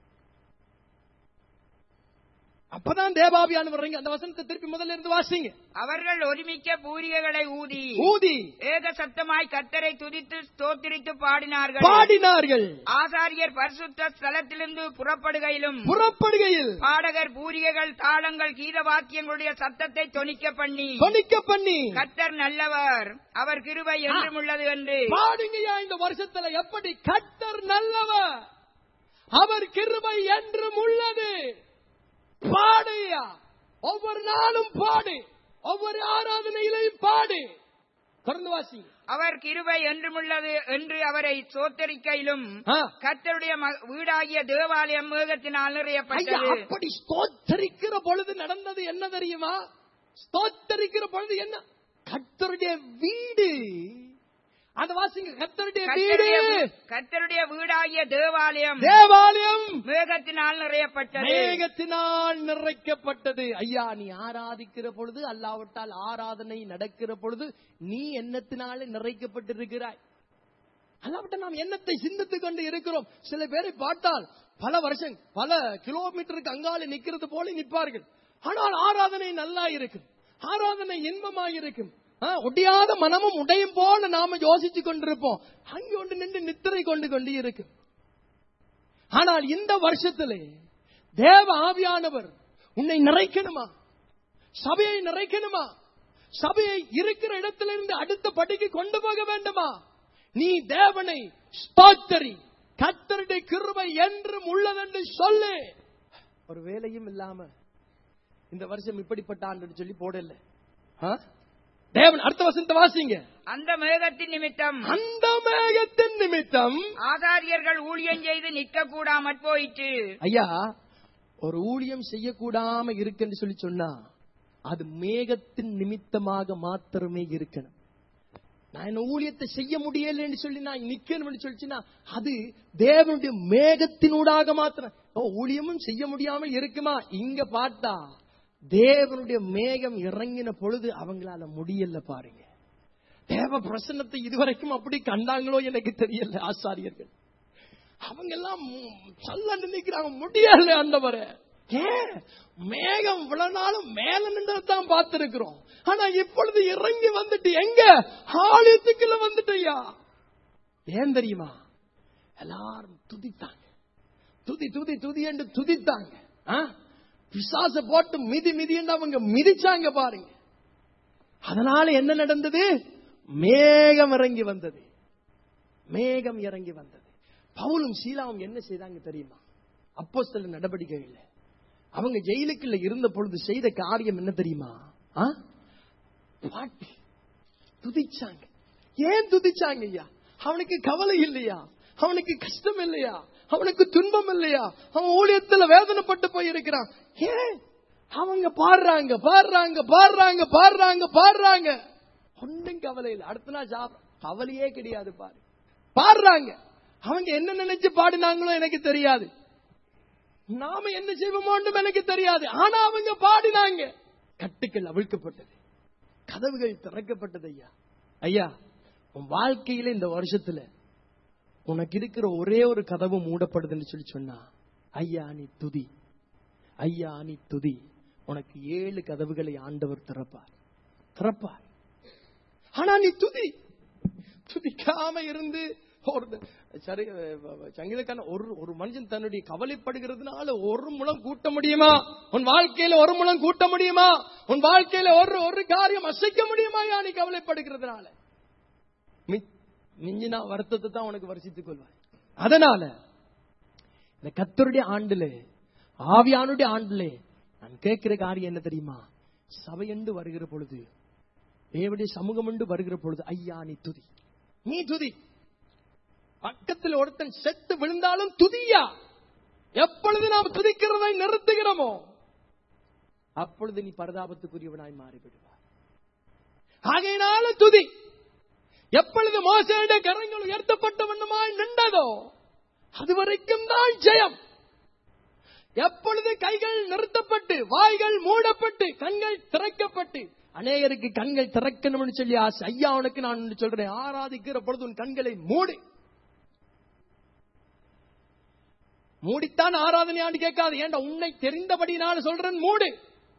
அப்பதான் தேவாவியானவர் அந்த வசனத்தை திருப்பி முதல்ல இருந்து வாசிங்க அவர்கள் ஒருமிக்க பூரிகைகளை ஊதி ஊதி ஏக சத்தமாய் கத்தரை துதித்து ஸ்தோத்திரித்து பாடினார்கள் பாடினார்கள் ஆசாரியர் பரிசுத்த ஸ்தலத்திலிருந்து புறப்படுகையிலும் புறப்படுகையில் பாடகர் பூரிகைகள் தாளங்கள் கீத வாக்கியங்களுடைய சத்தத்தை தொனிக்க பண்ணி தொனிக்க பண்ணி கத்தர் நல்லவர் அவர் கிருபை என்றும் உள்ளது என்று பாடுங்கய்யா இந்த வருஷத்துல எப்படி கத்தர் நல்லவர் அவர் கிருபை என்றும் உள்ளது பாடுயா ஒவ்வொரு நாளும் பாடு ஒவ்வொரு ஆராதனையிலையும் பாடு தொடர்ந்து வாசி அவர் கிருபை என்றும் உள்ளது என்று அவரை சோத்தரிக்கையிலும் ஆ. கத்தருடைய ம- வீடாகிய தேவாலயம் மேகத்தினால் ஐயா நிறையப்பட்டது அப்படி ஸ்தோத்தரிக்கிற பொழுது நடந்தது என்ன தெரியுமா ஸ்தோத்தரிக்கிற பொழுது என்ன கத்தருடைய வீடு அந்த வாசிங்க கத்தருடைய வீடு கர்த்தருடைய வீ- கர்த்தருடைய வீடாகிய தேவாலயம் தேவாலயம் மேகத்தினால் நிறையப்பட்டது மேகத்தினால் நிறைக்கப்பட்டது ஐயா நீ ஆராதிக்கிற பொழுது அல்லாவிட்டால் ஆராதனை நடக்கிற பொழுது நீ எண்ணத்தினாலே நிறைக்கப்பட்டிருக்கிறாய் அல்லாவிட்ட நாம் எண்ணத்தை சிந்தித்துக் கொண்டு இருக்கிறோம் சில பேரை பார்த்தால் பல வருஷம் பல கிலோமீட்டருக்கு அங்காலே நிக்கிறது போல நிற்பார்கள் ஆனால் ஆராதனை நல்லா இருக்கும் ஆராதனை இன்பமாக இருக்கும் ஆ, ஒடியாத மனமும் உடையும் போல நாம யோசிச்சு கொண்டிருப்போம் அங்கே ஒன்று நின்று நித்திரை கொண்டு கொண்டு இருக்கும் ஆனால் இந்த வருஷத்திலே தேவ ஆவியானவர் உன்னை நிறைக்கணுமா சபையை நிறைக்கணுமா சபையை இருக்கிற இடத்திலிருந்து அடுத்த படிக்கு கொண்டு போக வேண்டுமா நீ தேவனை ஸ்தோத்தரி கத்தருடைய கிருபை என்றும் உள்ளதென்று சொல்லு ஒரு வேலையும் இல்லாம இந்த வருஷம் இப்படிப்பட்ட ஆண்டு சொல்லி போடல ஆ? தேவன் அடுத்த வசனத்தை வாசிங்க அந்த மேகத்தின் நிமித்தம் அந்த மேகத்தின் நிமித்தம் ஆசாரியர்கள் ஊழியம் செய்து நிற்க கூடாமற் போயிற்று ஐயா ஒரு ஊழியம் செய்யக்கூடாம இருக்குன்னு சொல்லி சொன்னா அது மேகத்தின் நிமித்தமாக மாத்திரமே இருக்கணும் நான் என்ன ஊழியத்தை செய்ய முடியலன்னு சொல்லி நான் நிக்கணும்னு சொல்லிச்சுன்னா அது தேவனுடைய மேகத்தினூடாக மாத்திரம் ஓ, ஊழியமும் செய்ய முடியாம இருக்குமா இங்க பார்த்தா தேவனுடைய மேகம் இறங்கின பொழுது அவங்களால முடியல பாருங்க தேவ பிரசன்னத்தை இதுவரைக்கும் அப்படி கண்டாங்களோ எனக்கு தெரியல ஆசாரியர்கள் அவங்க எல்லாம் சல்லண்டு நிக்கிறாங்க முடியல ஆண்டவரே ஏன் மேகம் இவ்வளவு நாளும் மேல நின்றதான் பார்த்திருக்கிறோம் ஆனா இப்பொழுது இறங்கி வந்துட்டு எங்க ஆலயத்துக்குள்ள வந்துட்டய்யா ஏன் தெரியுமா எல்லாரும் துதித்தாங்க துதி துதி துதி என்று துதித்தாங்க ஆ? பிசாச போட்டு மிதி மிதி என்று அவங்க மிதிச்சாங்க பாருங்க அதனால என்ன நடந்தது மேகம் இறங்கி வந்தது மேகம் இறங்கி வந்தது பவுலும் சீலாவும் என்ன செய்தாங்க தெரியுமா அப்போ சில நடவடிக்கை இல்லை அவங்க ஜெயிலுக்குள்ள இருந்த பொழுது செய்த காரியம் என்ன தெரியுமா ஆ? பாட்டு துதிச்சாங்க ஏன் துதிச்சாங்க ஐயா அவனுக்கு கவலை இல்லையா அவனுக்கு கஷ்டம் இல்லையா அவனுக்கு துன்பம் இல்லையா அவன் ஊழியத்துல வேதனைப்பட்டு போய் இருக்கிறான் ஏன் அவங்க பாடுறாங்க பாடுறாங்க பாடுறாங்க பாடுறாங்க பாடுறாங்க ஒன்றும் கவலை இல்லை அடுத்த நாள் சாப்பிட கவலையே கிடையாது பாரு பாடுறாங்க அவங்க என்ன நினைச்சு பாடினாங்களோ எனக்கு தெரியாது நாம என்ன செய்வோமோன்றும் எனக்கு தெரியாது ஆனா அவங்க பாடினாங்க கட்டுக்கள் அவிழ்க்கப்பட்டது கதவுகள் திறக்கப்பட்டது ஐயா ஐயா உன் வாழ்க்கையில இந்த வருஷத்துல உனக்கு இருக்கிற ஒரே ஒரு கதவு மூடப்படுதுன்னு சொல்லி சொன்னா ஐயா நீ துதி ஐயா நீ துதி உனக்கு ஏழு கதவுகளை ஆண்டவர் திறப்பார் திறப்பார் ஆனா நீ துதி துதிக்காம இருந்து ஒரு சரி சங்கீதக்கான ஒரு ஒரு மனுஷன் தன்னுடைய கவலைப்படுகிறதுனால ஒரு முழம் கூட்ட முடியுமா உன் வாழ்க்கையில ஒரு முழம் கூட்ட முடியுமா உன் வாழ்க்கையில ஒரு ஒரு காரியம் அசைக்க முடியுமா யா நீ கவலைப்படுகிறதுனால மி- மிஞ்சினா வருத்தத்தை தான் உனக்கு வருஷித்துக் கொள்வாய் அதனால இந்த கத்தருடைய ஆண்டுல ஆவியானுடைய ஆண்டுல நான் கேட்கிற காரியம் என்ன தெரியுமா சபையண்டு வருகிற பொழுது தேவடைய சமூகம் என்று வருகிற பொழுது ஐயா நீ துதி நீ துதி பக்கத்தில் ஒருத்தன் செத்து விழுந்தாலும் துதியா எப்பொழுது நாம் துதிக்கிறதை நிறுத்துகிறோமோ அப்பொழுது நீ பரதாபத்துக்குரியவனாய் மாறிவிடுவார் ஆகையினால துதி எப்பொழுது மோசனுடைய கரங்கள் உயர்த்தப்பட்ட வண்ணமாய் நின்றதோ அதுவரைக்கும் தான் ஜெயம் எப்பொழுது கைகள் நிறுத்தப்பட்டு வாய்கள் மூடப்பட்டு கண்கள் திறக்கப்பட்டு அநேகருக்கு கண்கள் திறக்கணும்னு சொல்லி ஆசை ஐயா உனக்கு நான் ஒன்று சொல்றேன் ஆராதிக்கிற பொழுது உன் கண்களை மூடு மூடித்தான் ஆராதனையான்னு கேட்காது ஏன்டா உன்னை தெரிந்தபடி நான் சொல்றேன் மூடு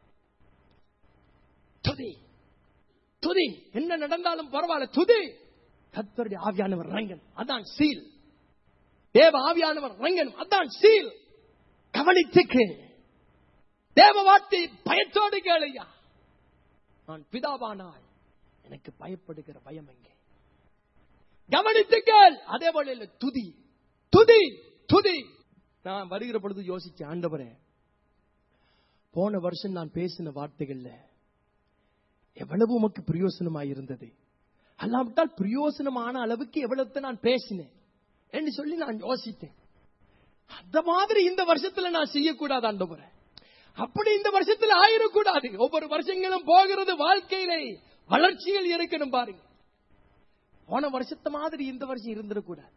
துதி துதி என்ன நடந்தாலும் பரவாயில்ல துதி கத்தருடைய ஆவியானவர் ரங்கன் அதான் சீல் தேவ ஆவியானவர் ரங்கன் அதான் சீல் கவனித்து கேள் தேவ வார்த்தை பயத்தோடு கேளையா நான் பிதாவானால் எனக்கு பயப்படுகிற பயம் எங்கே கவனித்து கேள் அதே போல இல்ல துதி துதி துதி நான் வருகிற பொழுது யோசிச்ச ஆண்டவரே போன வருஷம் நான் பேசின வார்த்தைகள்ல எவ்வளவு உமக்கு பிரயோசனமாய் இருந்தது அல்லாவிட்டால் பிரயோசனமான அளவுக்கு எவ்வளவு நான் பேசினேன் என்று சொல்லி நான் யோசித்தேன் அந்த மாதிரி இந்த வருஷத்துல நான் செய்யக்கூடாது ஆண்டவரே அப்படி இந்த வருஷத்துல ஆயிடக்கூடாது ஒவ்வொரு வருஷங்களும் போகிறது வாழ்க்கையிலே வளர்ச்சிகள் இருக்கணும் பாருங்க போன வருஷத்த மாதிரி இந்த வருஷம் இருந்துடக்கூடாது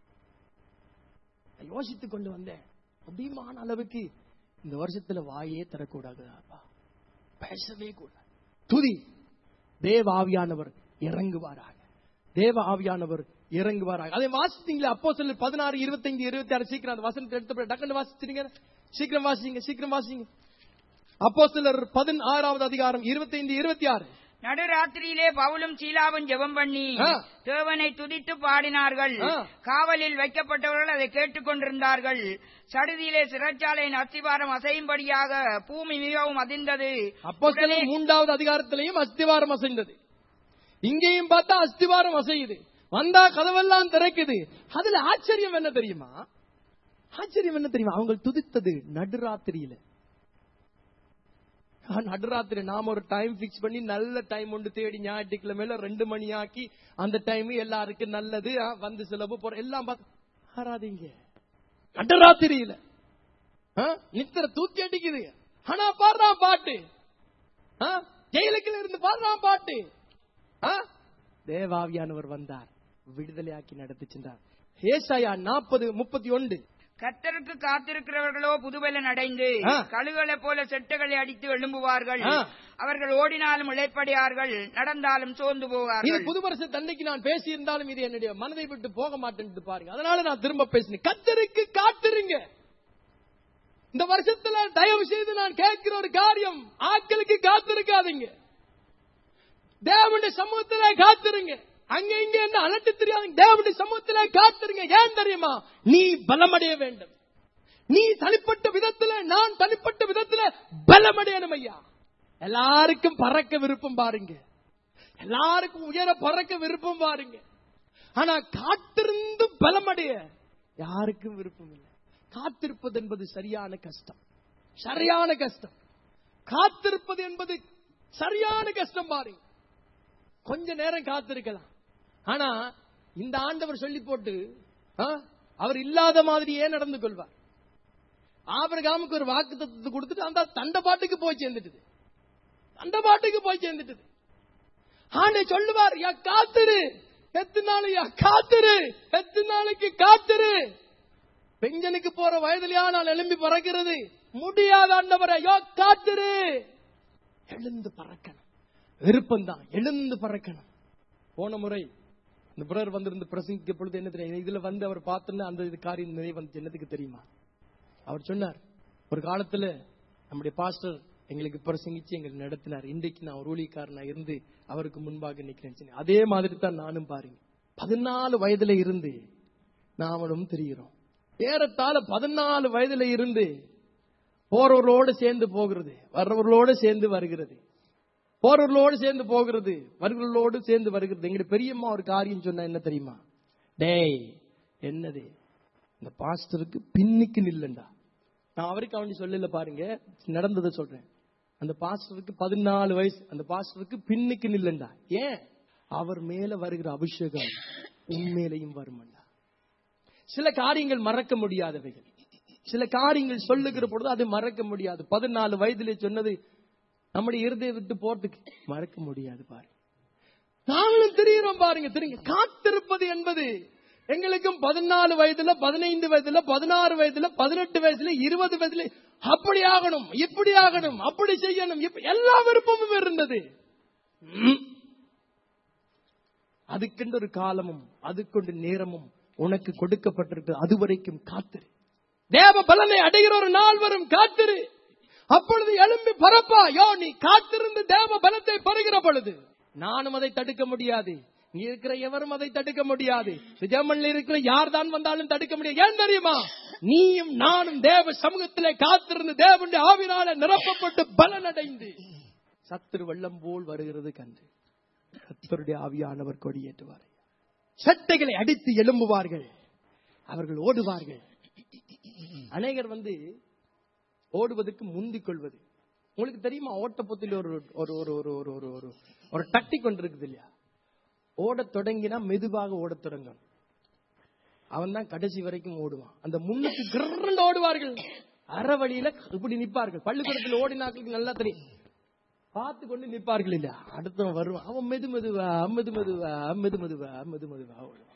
நான் யோசித்துக் கொண்டு வந்தேன் முடியுமான அளவுக்கு இந்த வருஷத்துல வாயே தரக்கூடாது அப்பா பேசவே கூடாது துதி தேவ ஆவியானவர் இறங்குவாராக தேவ ஆவியானவர் இறங்குவாராக அதை வாசித்தீங்களா அப்போ சொல்லு பதினாறு இருபத்தைந்து இருபத்தி ஆறு சீக்கிரம் அந்த வசனத்தை எடுத்து டக்குன்னு வாசிச்சிருங்க சீக்கிரம் வாசிங்க சீக்கிரம் வாசிங்க அப்போ சிலர் பதினாறாவது அதிகாரம் இருபத்தைந்து இருபத்தி ஆறு நடுராத்திரியிலே பவுலும் சீலாவும் ஜெபம் பண்ணி ஆ. தேவனை துதித்து பாடினார்கள் ஆ. காவலில் வைக்கப்பட்டவர்கள் அதை கேட்டுக்கொண்டிருந்தார்கள் சடுதியிலே சிறைச்சாலையின் அஸ்திவாரம் அசையும்படியாக பூமி மிகவும் அதிர்ந்தது அப்போ மூன்றாவது அதிகாரத்திலையும் அஸ்திவாரம் அசைந்தது இங்கேயும் பார்த்தா அஸ்திவாரம் அசையுது வந்தா கதவெல்லாம் திறக்குது அதுல ஆச்சரியம் என்ன தெரியுமா ஆச்சரியம் என்ன தெரியுமா அவங்க துதித்தது நடுராத்திரியில ஆ, நடுராத்திரி நாம ஒரு டைம் பிக்ஸ் பண்ணி நல்ல டைம் ஒன்று தேடி ஞாயிற்றுக்கிழமையில ரெண்டு மணி ஆக்கி அந்த டைம் எல்லாருக்கும் நல்லது ஆ, வந்து சிலவு போற எல்லாம் பார்த்து ஆறாதீங்க நடுராத்திரியில ஆ, நித்திர தூக்கி அடிக்குது ஆனா பாடுறான் பாட்டு ஆ, ஜெயிலுக்குள்ள இருந்து பாடுறான் பாட்டு ஆ, தேவாவியானவர் வந்தார் விடுதலையாக்கி நடத்தி சென்றார் ஏசாயா நாற்பது முப்பத்தி ஒன்று கர்த்தருக்கு காத்திருக்கிறவர்களோ புதுபலன் அடைந்து ஆ. கழுகளை போல செட்டுகளை அடித்து எழும்புவார்கள் ஆ. அவர்கள் ஓடினாலும் இழைப்படையார்கள் நடந்தாலும் சோர்ந்து இது போவார்கள் புது வருஷ தன்னைக்கு நான் பேசி இருந்தாலும் இது என்னுடைய மனதை விட்டு போக மாட்டேன்னு பாருங்க அதனால நான் திரும்ப பேசினேன் கத்தருக்கு காத்திருங்க இந்த வருஷத்துல தயவு செய்து நான் கேட்கிற ஒரு காரியம் ஆட்களுக்கு காத்திருக்காதீங்க தேவனுடைய சமூகத்திலே காத்திருங்க அங்க இங்க என்ன அலட்டு தெரியாதுங்க தேவனுடைய சமூகத்திலே காத்திருங்க ஏன் தெரியுமா நீ பலமடைய வேண்டும் நீ தனிப்பட்ட விதத்துல நான் தனிப்பட்ட விதத்துல பலமடையணும் ஐயா எல்லாருக்கும் பறக்க விருப்பம் பாருங்க எல்லாருக்கும் உயர பறக்க விருப்பம் பாருங்க ஆனா காத்திருந்து பலமடைய யாருக்கும் விருப்பம் இல்லை காத்திருப்பது என்பது சரியான கஷ்டம் சரியான கஷ்டம் காத்திருப்பது என்பது சரியான கஷ்டம் பாருங்க கொஞ்ச நேரம் காத்திருக்கலாம் ஆனா இந்த ஆண்டவர் சொல்லி போட்டு ஆ, அவர் இல்லாத மாதிரியே நடந்து கொள்வார் ஆபிரகாமுக்கு ஒரு வாக்கு தத்துவத்தை கொடுத்துட்டு அந்த தண்ட பாட்டுக்கு போய் சேர்ந்துட்டுது அந்த பாட்டுக்கு போய் சேர்ந்துட்டுது ஆண்டை சொல்லுவார் யா காத்திரு எத்தனை நாள் யா காத்திரு எத்தனை நாளைக்கு காத்திரு பெஞ்சனுக்கு போற வயதிலையா நான் எழும்பி பறக்கிறது முடியாத ஆண்டவரை யோ காத்திரு எழுந்து பறக்கணும் விருப்பம்தான் எழுந்து பறக்கணும் போன முறை இந்த பிரதர் வந்திருந்து பிரசங்கிக்க பொழுது என்ன தெரியும் இதுல வந்து அவர் பார்த்தோன்னா அந்த இது காரியம் நிறைய வந்து என்னத்துக்கு தெரியுமா அவர் சொன்னார் ஒரு காலத்துல நம்முடைய பாஸ்டர் எங்களுக்கு பிரசங்கிச்சு எங்களை நடத்தினார் இன்றைக்கு நான் ஒரு ஊழியக்காரனா இருந்து அவருக்கு முன்பாக நிக்கிறேன்னு சொன்னேன். அதே மாதிரி தான் நானும் பாருங்க பதினாலு வயதுல இருந்து நாமளும் தெரிகிறோம் ஏறத்தாழ பதினாலு வயதுல இருந்து போறவர்களோடு சேர்ந்து போகிறது வர்றவர்களோடு சேர்ந்து வருகிறது போறவர்களோடு சேர்ந்து போகிறது வருகிறவர்களோடு சேர்ந்து வருகிறது எங்க பெரியம்மா ஒரு காரியம் சொன்னா என்ன தெரியுமா டேய் என்னது இந்த பாஸ்டருக்கு பின்னுக்கு நில்லண்டா நான் அவருக்கு அவனி சொல்லல பாருங்க நடந்ததை சொல்றேன் அந்த பாஸ்டருக்கு பதினாலு வயசு அந்த பாஸ்டருக்கு பின்னுக்கு நில்லண்டா ஏன் அவர் மேல வருகிற அபிஷேகம் உண்மையிலையும் வருமண்டா சில காரியங்கள் மறக்க முடியாதவைகள் சில காரியங்கள் சொல்லுகிற பொழுது அது மறக்க முடியாது பதினாலு வயதிலே சொன்னது நம்முடைய இருதய விட்டு போறதுக்கு மறக்க முடியாது பாருங்க நாங்களும் தெரிகிறோம் பாருங்க தெரியுங்க காத்திருப்பது என்பது எங்களுக்கும் பதினாலு வயதுல பதினைந்து வயதுல பதினாறு வயதுல பதினெட்டு வயசுல இருபது வயதுல அப்படி ஆகணும் இப்படி ஆகணும் அப்படி செய்யணும் இப்ப- எல்லா விருப்பமும் இருந்தது ம். அதுக்கென்று ஒரு காலமும் அதுக்கொண்டு நேரமும் உனக்கு கொடுக்கப்பட்டிருக்கு அதுவரைக்கும் காத்திரு தேவ பலனை அடைகிற ஒரு நாள் வரும் காத்திரு அப்பொழுது எழும்பி பரப்பா யோ நீ காத்திருந்து தேவ பலத்தை பெறுகிற பொழுது நானும் அதை தடுக்க முடியாது நீ இருக்கிற எவரும் அதை தடுக்க முடியாது ஜெர்மனில் இருக்கிற யார் தான் வந்தாலும் தடுக்க முடியாது ஏன் தெரியுமா நீயும் நானும் தேவ சமூகத்திலே காத்திருந்து தேவனுடைய ஆவினால நிரப்பப்பட்டு பலனடைந்து சத்துரு வெள்ளம் போல் வருகிறது கண்டு கர்த்தருடைய ஆவியானவர் கொடியேற்றுவார் சட்டைகளை அடித்து எழும்புவார்கள் அவர்கள் ஓடுவார்கள் அநேகர் வந்து ஓடுவதற்கு முந்திக் கொள்வது உங்களுக்கு தெரியுமா ஓட்டப்பத்தில் ஒரு ஒரு ஒரு ஒரு ஒரு ஒரு ஒரு ஒரு தட்டி கொண்டு இருக்குது இல்லையா ஓடத் தொடங்கினா மெதுவாக ஓடத் தொடங்கும் அவன் தான் கடைசி வரைக்கும் ஓடுவான் அந்த முன்னுக்கு கிரண்டு ஓடுவார்கள் அற வழியில இப்படி நிப்பார்கள் பள்ளிக்கூடத்தில் ஓடினாக்களுக்கு நல்லா தெரியும் பார்த்து கொண்டு நிப்பார்கள் இல்ல அடுத்தவன் வருவான் அவன் மெது மெதுவா மெது மெதுவா மெது மெதுவா மெது மெதுவா ஓடுவான்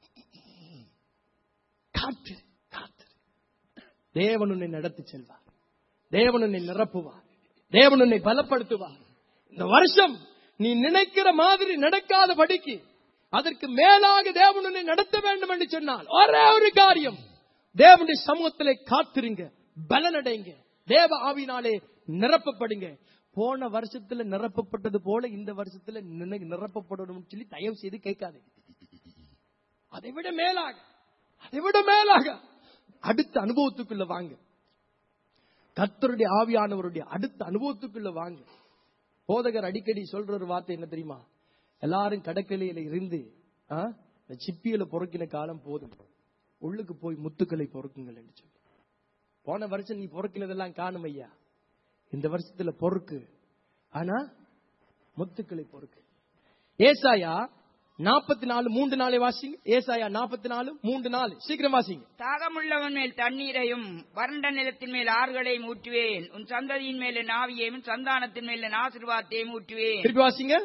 காத்து காத்து தேவன் உன்னை நடத்தி செல்வார் தேவன் உன்னை நிரப்புவார் தேவன் உன்னை பலப்படுத்துவார் இந்த வருஷம் நீ நினைக்கிற மாதிரி நடக்காத படிக்கு அதற்கு மேலாக தேவன் உன்னை நடத்த வேண்டும் என்று சொன்னால் ஒரே ஒரு காரியம் தேவனுடைய சமூகத்திலே காத்திருங்க பலனடைங்க தேவ ஆவினாலே நிரப்பப்படுங்க போன வருஷத்துல நிரப்பப்பட்டது போல இந்த வருஷத்துல நினை- நிரப்பப்படணும் சொல்லி தயவு செய்து கேட்காதீங்க அதை விட மேலாக அதை விட மேலாக அடுத்த அனுபவத்துக்குள்ள வாங்க கர்த்தருடைய ஆவியானவருடைய அடுத்த அனுபவத்துக்குள்ள வாங்க போதகர் அடிக்கடி சொல்ற ஒரு வார்த்தை என்ன தெரியுமா எல்லாரும் கடற்கரையில இருந்து ஆ, இந்த சிப்பியில பொறுக்கின காலம் போதும் உள்ளுக்கு போய் முத்துக்களை பொறுக்குங்கள் என்று சொல்லி போன வருஷம் நீ பொறுக்கினதெல்லாம் காணும் ஐயா இந்த வருஷத்துல பொறுக்கு ஆனா முத்துக்களை பொறுக்கு ஏசாயா நாற்பத்தி நாலு மூன்று நாளை வாசிங்க ஏசாயா நாற்பத்தி நாலு மூன்று நாலு சீக்கிரம் வாசிங்க தாகமுள்ளவன் மேல் தண்ணீரையும் வறண்ட நிலத்தின் மேல் ஆறுகளையும் ஊற்றுவேன் உன் சந்ததியின் மேல நாவியையும் சந்தானத்தின் மேல ஆசீர்வாதத்தையும் ஊற்றுவேன் திருப்பி வாசிங்க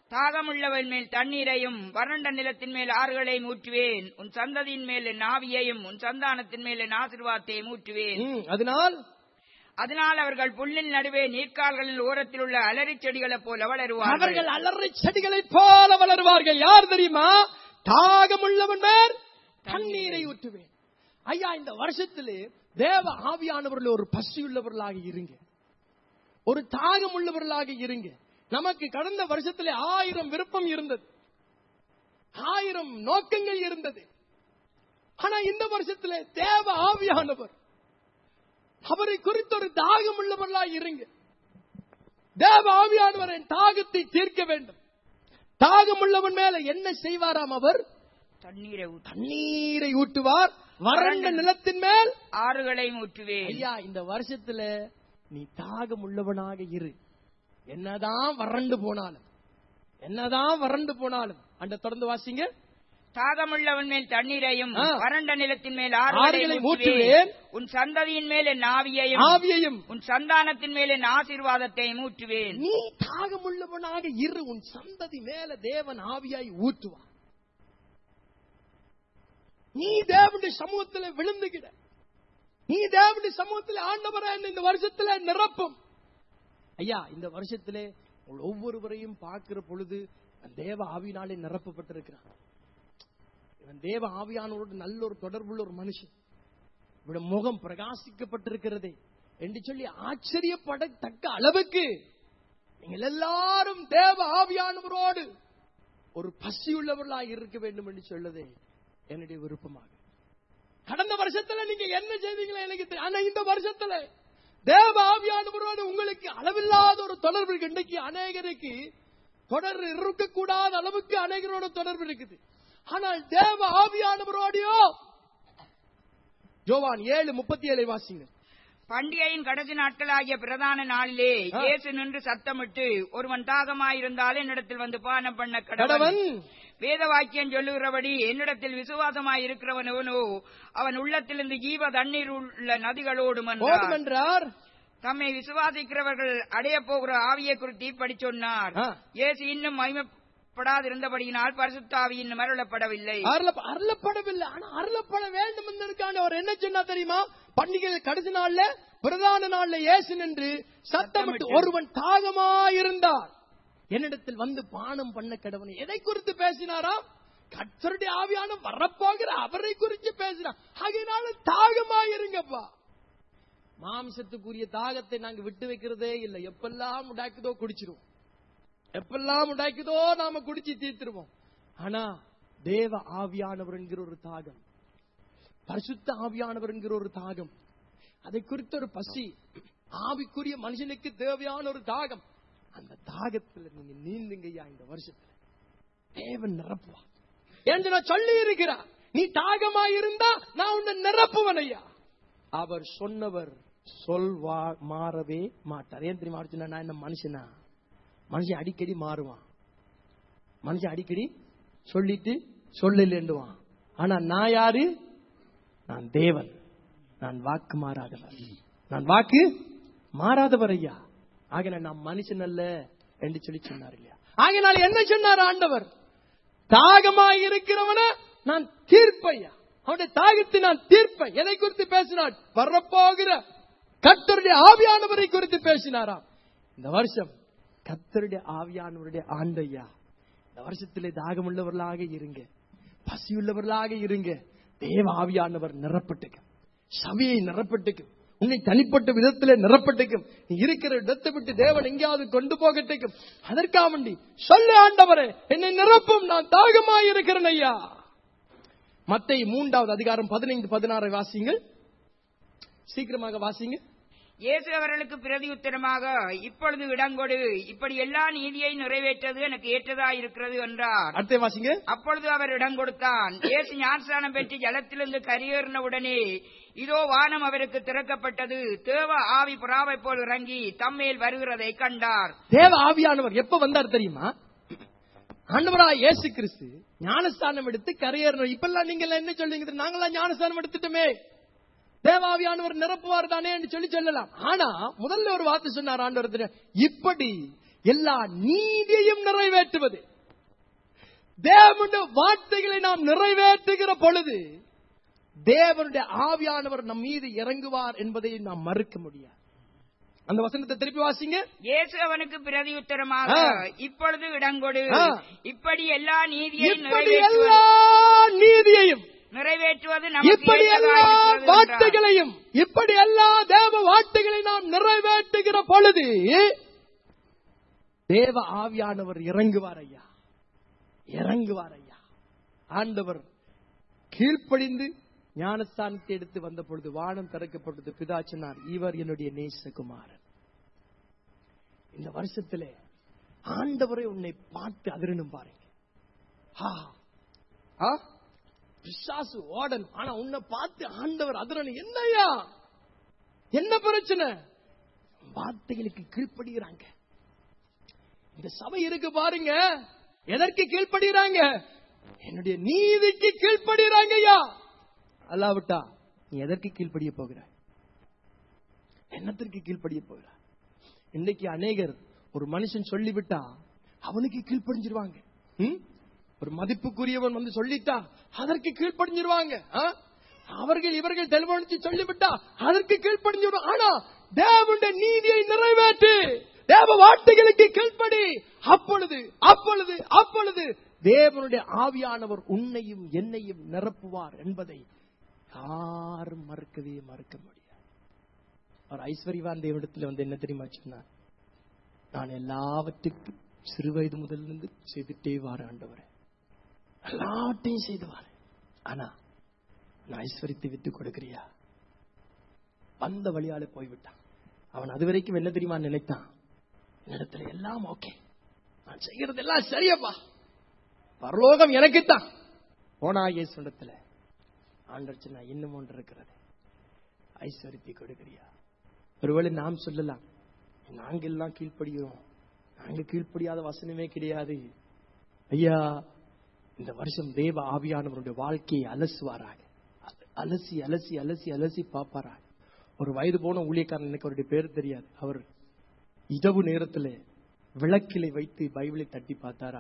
தாகமுள்ளவன் மேல் தண்ணீரையும் வறண்ட நிலத்தின் மேல் ஆறுகளையும் ஊற்றுவேன் உன் சந்ததியின் மேல் என் ஆவியையும் உன் சந்தானத்தின் மேல் என் ஆசீர்வாதத்தையும் ஊற்றுவேன் ம், அதனால் அதனால் அவர்கள் புல்லின் நடுவே நீர்க்கால்களின் ஓரத்தில் உள்ள அலரி செடிகளைப் போல வளருவார்கள் அவர்கள் அலறி செடிகளைப் போல வளருவார்கள் யார் தெரியுமா தாகமுள்ளவன் மேல் தண்ணீரை ஊற்றுவேன் ஐயா இந்த வருஷத்திலே தேவ ஆவியானவர்கள் ஒரு பசியுள்ளவர்களாக இருங்க ஒரு தாகம் உள்ளவர்களாக இருங்க நமக்கு கடந்த வருஷத்திலே ஆயிரம் விருப்பம் இருந்தது ஆயிரம் நோக்கங்கள் இருந்தது ஆனா இந்த வருஷத்திலே தேவ ஆவியானவர் அவரை குறித்த ஒரு தாகம் உள்ளவர்களாக இருங்க தேவ ஆவியானவர் என் தாகத்தை தீர்க்க வேண்டும் தாகம் உள்ளவன் மேல என்ன செய்வாராம் அவர் தண்ணீரை ஊற்று தண்ணீரை ஊட்டுவார் வறண்ட நிலத்தின் மேல் ஆறுகளையும் ஊற்றுவேன் ஐயா இந்த வருஷத்துல நீ தாகம் உள்ளவனாக இரு என்னதான் வறண்டு போனாலும் என்னதான் வறண்டு போனாலும் அந்த தொடர்ந்து வாசிங்க தாகமுள்ளவன் மேல் தண்ணீரையும் ஆ. வறண்ட நிலத்தின் மேல் ஆறுகளையும் ஆறுகளையும் ஊற்றுவேன். ஊற்றுவேன் உன் சந்ததியின் மேல் என் ஆவியையும் ஆவியையும் உன் சந்தானத்தின் மேல் என் ஆசீர்வாதத்தையும் ஊற்றுவேன் நீ தாகம் உள்ளவனாக இரு உன் சந்ததி மேல தேவன் ஆவியாய் ஊற்றுவார் நீ தேவனுடைய சமூகத்துல விழுந்துகிட நீ தேவனுடைய சமூகத்துல ஆண்டவரை என்னை இந்த வருஷத்துல நிரப்பும் ஐயா இந்த வருஷத்திலே உங்கள் ஒவ்வொருவரையும் பார்க்கிற பொழுது நான் தேவ ஆவியினாலே நிரப்பப்பட்டிருக்கிறான் இவன் தேவ ஆவியானவரோடு நல்ல ஒரு தொடர்புள்ள ஒரு மனுஷன் இவட முகம் பிரகாசிக்கப்பட்டிருக்கிறதே என்று சொல்லி ஆச்சரியப்படத்தக்க அளவுக்கு நீங்கள் எல்லாரும் தேவ ஆவியானவரோடு ஒரு பசியுள்ளவர்களாக இருக்க வேண்டும் என்று சொல்லதே என்னுடைய விருப்பமாக கடந்த வருஷத்துல நீங்க என்ன செய்வீங்களோ எனக்கு தெரியும். ஆனா இந்த வருஷத்துல தேவ ஆவியானவரோடு உங்களுக்கு அளவில்லாத ஒரு தொடர்பு இருக்கு இன்றைக்கு அநேகருக்கு தொடர் இருக்கக்கூடாத அளவுக்கு அநேகரோட தொடர்பு இருக்குது ஆனால் தேவ ஆவியானவரோடையோ ஜோவான் ஏழு முப்பத்தி ஏழை வாசிங்க பண்டிகையின் கடைசி நாட்களாகிய பிரதான நாளிலே ஆ. இயேசு நின்று சத்தமிட்டு ஒருவன் தாகமாயிருந்தால் என்னிடத்தில் வந்து பானம் பண்ண கடவன் கடவன் வேத வாக்கியம் சொல்லுகிறபடி என்னிடத்தில் விசுவாசமாய் இருக்கிறவன் எவனோ அவன் உள்ளத்திலிருந்து ஜீவ தண்ணீர் உள்ள நதிகளோடும் ஓடும் என்றார். என்றார் தம்மை விசுவாசிக்கிறவர்கள் அடைய போகிற ஆவியை குறித்து இப்படி சொன்னார் ஆ. இயேசு இன்னும் மகிமைப்படாதிருந்தபடியினால் பரிசுத்தாவி இன்னும் அருளப்படவில்லை அருள- அருளப்படவில்லை ஆனா அருளப்பட வேண்டும் என்பதற்கான அவர் என்ன சொன்னா தெரியுமா பண்டிகை கடைசி நாள்ல பிரதான நாள்ல இயேசு நின்று சத்தமிட்டு சத்தமிட்டு. ஒருவன் தாகமாயிருந்தார் என்னிடத்தில் வந்து பானம் பண்ண கடவனை எதை குறித்து பேசினாரா கர்த்தருடைய ஆவியான வரப்போகிற அவரை குறித்து பேசினார் ஆகையினால தாகமாயிருங்கப்பா மாம்சத்துக்குரிய தாகத்தை நாங்க விட்டு வைக்கிறதே இல்லை எப்பெல்லாம் உண்டாக்குதோ குடிச்சிருவோம் எப்பெல்லாம் உண்டாக்குதோ நாம குடிச்சு தீர்த்துருவோம் ஆனா தேவ ஆவியானவர் என்கிற ஒரு தாகம் பரிசுத்த ஆவியானவர் என்கிற ஒரு தாகம் அதை குறித்த ஒரு பசி ஆவிக்குரிய மனுஷனுக்கு தேவையான ஒரு தாகம் அந்த தாகத்துல நீங்க நீந்துங்கய்யா இந்த வருஷத்துல தேவன் நிரப்புவா என்று நான் சொல்லி இருக்கிறார் நீ தாகமா இருந்தா நான் உன்னை நிரப்புவன் ஐயா அவர் சொன்னவர் சொல்வா மாறவே மாட்டார் ஏன் தெரியுமா அவர் சொன்னார், நான் என்ன மனுஷனா மனுஷன் அடிக்கடி மாறுவான் மனுஷன் அடிக்கடி சொல்லிட்டு சொல்லலேண்டுவான் ஆனா நான் யாரு நான் தேவன் நான் வாக்கு மாறாதவர் நான் வாக்கு மாறாதவர் ஐயா ஆகின நான் மனுஷன் அல்ல என்று சொல்லி சொன்னார் இல்லையா ஆகினால என்ன சொன்னார் ஆண்டவர் தாகமாய் இருக்கிறவன நான் தீர்ப்பையா அவனுடைய தாகத்தை நான் தீர்ப்பேன் எதை குறித்து பேசினான் வரப்போகிற கத்தருடைய ஆவியானவரை குறித்து பேசினாராம் இந்த வருஷம் கத்தருடைய ஆவியானவருடைய ஆண்டையா இந்த வருஷத்திலே தாகமுள்ளவர்களாக இருங்க பசியுள்ளவர்களாக இருங்க தேவ ஆவியானவர் நிரப்பட்டுக்கும் சபையை நிரப்பட்டுக்கும் உன்னை தனிப்பட்ட விதத்திலே நிரப்பட்டுக்கும் நீ இருக்கிற இடத்தை விட்டு தேவன் எங்கேயாவது கொண்டு போகட்டுக்கும் அதற்காக வேண்டி சொல்லு ஆண்டவரே என்னை நிரப்பும் நான் தாகமாய் இருக்கிறேன் ஐயா மத்தை மூன்றாவது அதிகாரம் பதினைந்து பதினாறை வாசிங்கள் சீக்கிரமாக வாசிங்க இயேசு அவர்களுக்கு பிரதி உத்தரமாக இப்பொழுது இடங்கொடு இப்படி எல்லா நீதியை நிறைவேற்றது எனக்கு ஏற்றதா இருக்கிறது என்றார் அடுத்த வாசிங்க அப்பொழுது அவர் இடம் கொடுத்தான் இயேசு ஞானஸ்தானம் பெற்று ஜலத்திலிருந்து கரையேறின உடனே இதோ வானம் அவருக்கு திறக்கப்பட்டது தேவ ஆவி புறாவை போல் இறங்கி தம்மேல் வருகிறதை கண்டார் தேவ ஆவியானவர் எப்ப வந்தார் தெரியுமா ஆண்டவரா இயேசு கிறிஸ்து ஞானஸ்தானம் எடுத்து கரையேறணும் இப்பெல்லாம் நீங்க எல்லாம் என்ன சொல்றீங்க நாங்களாம் ஞானஸ்தானம் எடுத்துட்டோமே தேவாவியானவர் நிரப்புவார் தானே என்று சொல்லி சொல்லலாம் ஆனா முதல்ல ஒரு வார்த்தை சொன்னார் ஆண்டவர் தெரியும். இப்படி எல்லா நீதியையும் நிறைவேற்றுவது தேவனுடைய வார்த்தைகளை நாம் நிறைவேற்றுகிற பொழுது தேவனுடைய ஆவியானவர் நம் மீது இறங்குவார் என்பதை நாம் மறுக்க முடியாது அந்த வசனத்தை திருப்பி வாசிங்க இயேசு அவனுக்கு பிரதியுத்தரமாக ஆ. இப்பொழுது இடங்கொடு ஆ. இப்படி எல்லா நீதியையும் இப்படி நிறைவேற்றுவது எல்லா நீதியையும் நிறைவேற்றுவது நமக்கு இப்படி எல்லா ஏற்றதாயிருக்கிறது என்றார். வார்த்தைகளையும் இப்படி எல்லா தேவ வார்த்தைகளை நாம் நிறைவேற்றுகிற பொழுது தேவ ஆவியானவர் இறங்குவார் ஐயா இறங்குவார் ஐயா ஆண்டவர் கீழ்ப்படிந்து ஞானஸ்தானத்தை எடுத்து வந்த பொழுது வானம் திறக்கப்பட்டது பிதா சொன்னார் இவர் என்னுடைய நேசகுமாரன் இந்த வருஷத்திலே ஆண்டவரை உன்னை பார்த்து அதிரணும் பாருங்க ஆ ஆ பிசாசு ஓடணும் ஆனா உன்னை பார்த்து ஆண்டவர் அதிரணும் என்னய்யா என்ன பிரச்சனை வார்த்தைகளுக்கு கீழ்ப்படுகிறாங்க இந்த சபை இருக்கு பாருங்க எதற்கு கீழ்ப்படுகிறாங்க என்னுடைய நீதிக்கு கீழ்ப்படுகிறாங்க ஐயா அல்லாவிட்டா நீ எதற்கு கீழ்ப்படிய போகிறாய் என்னத்திற்கு கீழ்ப்படிய போகிறாய் இன்னைக்கு அநேகர் ஒரு மனுஷன் சொல்லிவிட்டா அவனுக்கு கீழ்ப்படிஞ்சிருவாங்க ம்? ஒரு மதிப்புக்குரியவன் வந்து சொல்லிட்டா அதற்கு கீழ்ப்படிஞ்சிருவாங்க ஆ? அவர்கள் இவர்கள் தெளிவழிச்சு சொல்லிவிட்டா அதற்கு கீழ்ப்படிஞ்சிருவாங்க ஆனா தேவனுடைய நீதியை நிறைவேற்று தேவ வார்த்தைகளுக்கு கீழ்ப்படி அப்பொழுது அப்பொழுது அப்பொழுது தேவனுடைய ஆவியானவர் உன்னையும் என்னையும் நிரப்புவார் என்பதை யாரும் மறுக்கவே மறுக்க முடியாது அவர் ஐஸ்வர்யவான் தேவனிடத்தில் வந்து என்ன தெரியுமா சொன்னார் நான் எல்லாவற்றுக்கும் சிறு வயது முதலிருந்து செய்துட்டே வார ஆண்டவரே எல்லாத்தையும் செய்து வாரேன் ஆனா நான் ஐஸ்வர்யத்தை விட்டு கொடுக்கிறியா வந்த வழியால போய்விட்டான் அவன் அது வரைக்கும் என்ன தெரியுமா நினைத்தான் என்னிடத்துல எல்லாம் ஓகே நான் செய்யறது எல்லாம் சரியப்பா பரலோகம் எனக்குத்தான் போனா இயேசுடத்துல ஆண்டவர் சொன்னா இன்னும் ஒன்று இருக்கிறது ஐஸ்வர்யத்தை கொடுக்கிறியா ஒருவேளை நாம் சொல்லலாம் நாங்க எல்லாம் கீழ்ப்படுகிறோம் நாங்க கீழ்ப்படியாத வசனமே கிடையாது ஐயா இந்த வருஷம் தேவ ஆவியானவருடைய வாழ்க்கையை அலசுவாராக அல- அலசி அலசி அலசி அலசி பார்ப்பாராக ஒரு வயது போன ஊழியக்காரன் எனக்கு அவருடைய பேர் தெரியாது அவர் இரவு நேரத்துல விளக்கிலை வைத்து பைபிளை தட்டி பார்த்தாரா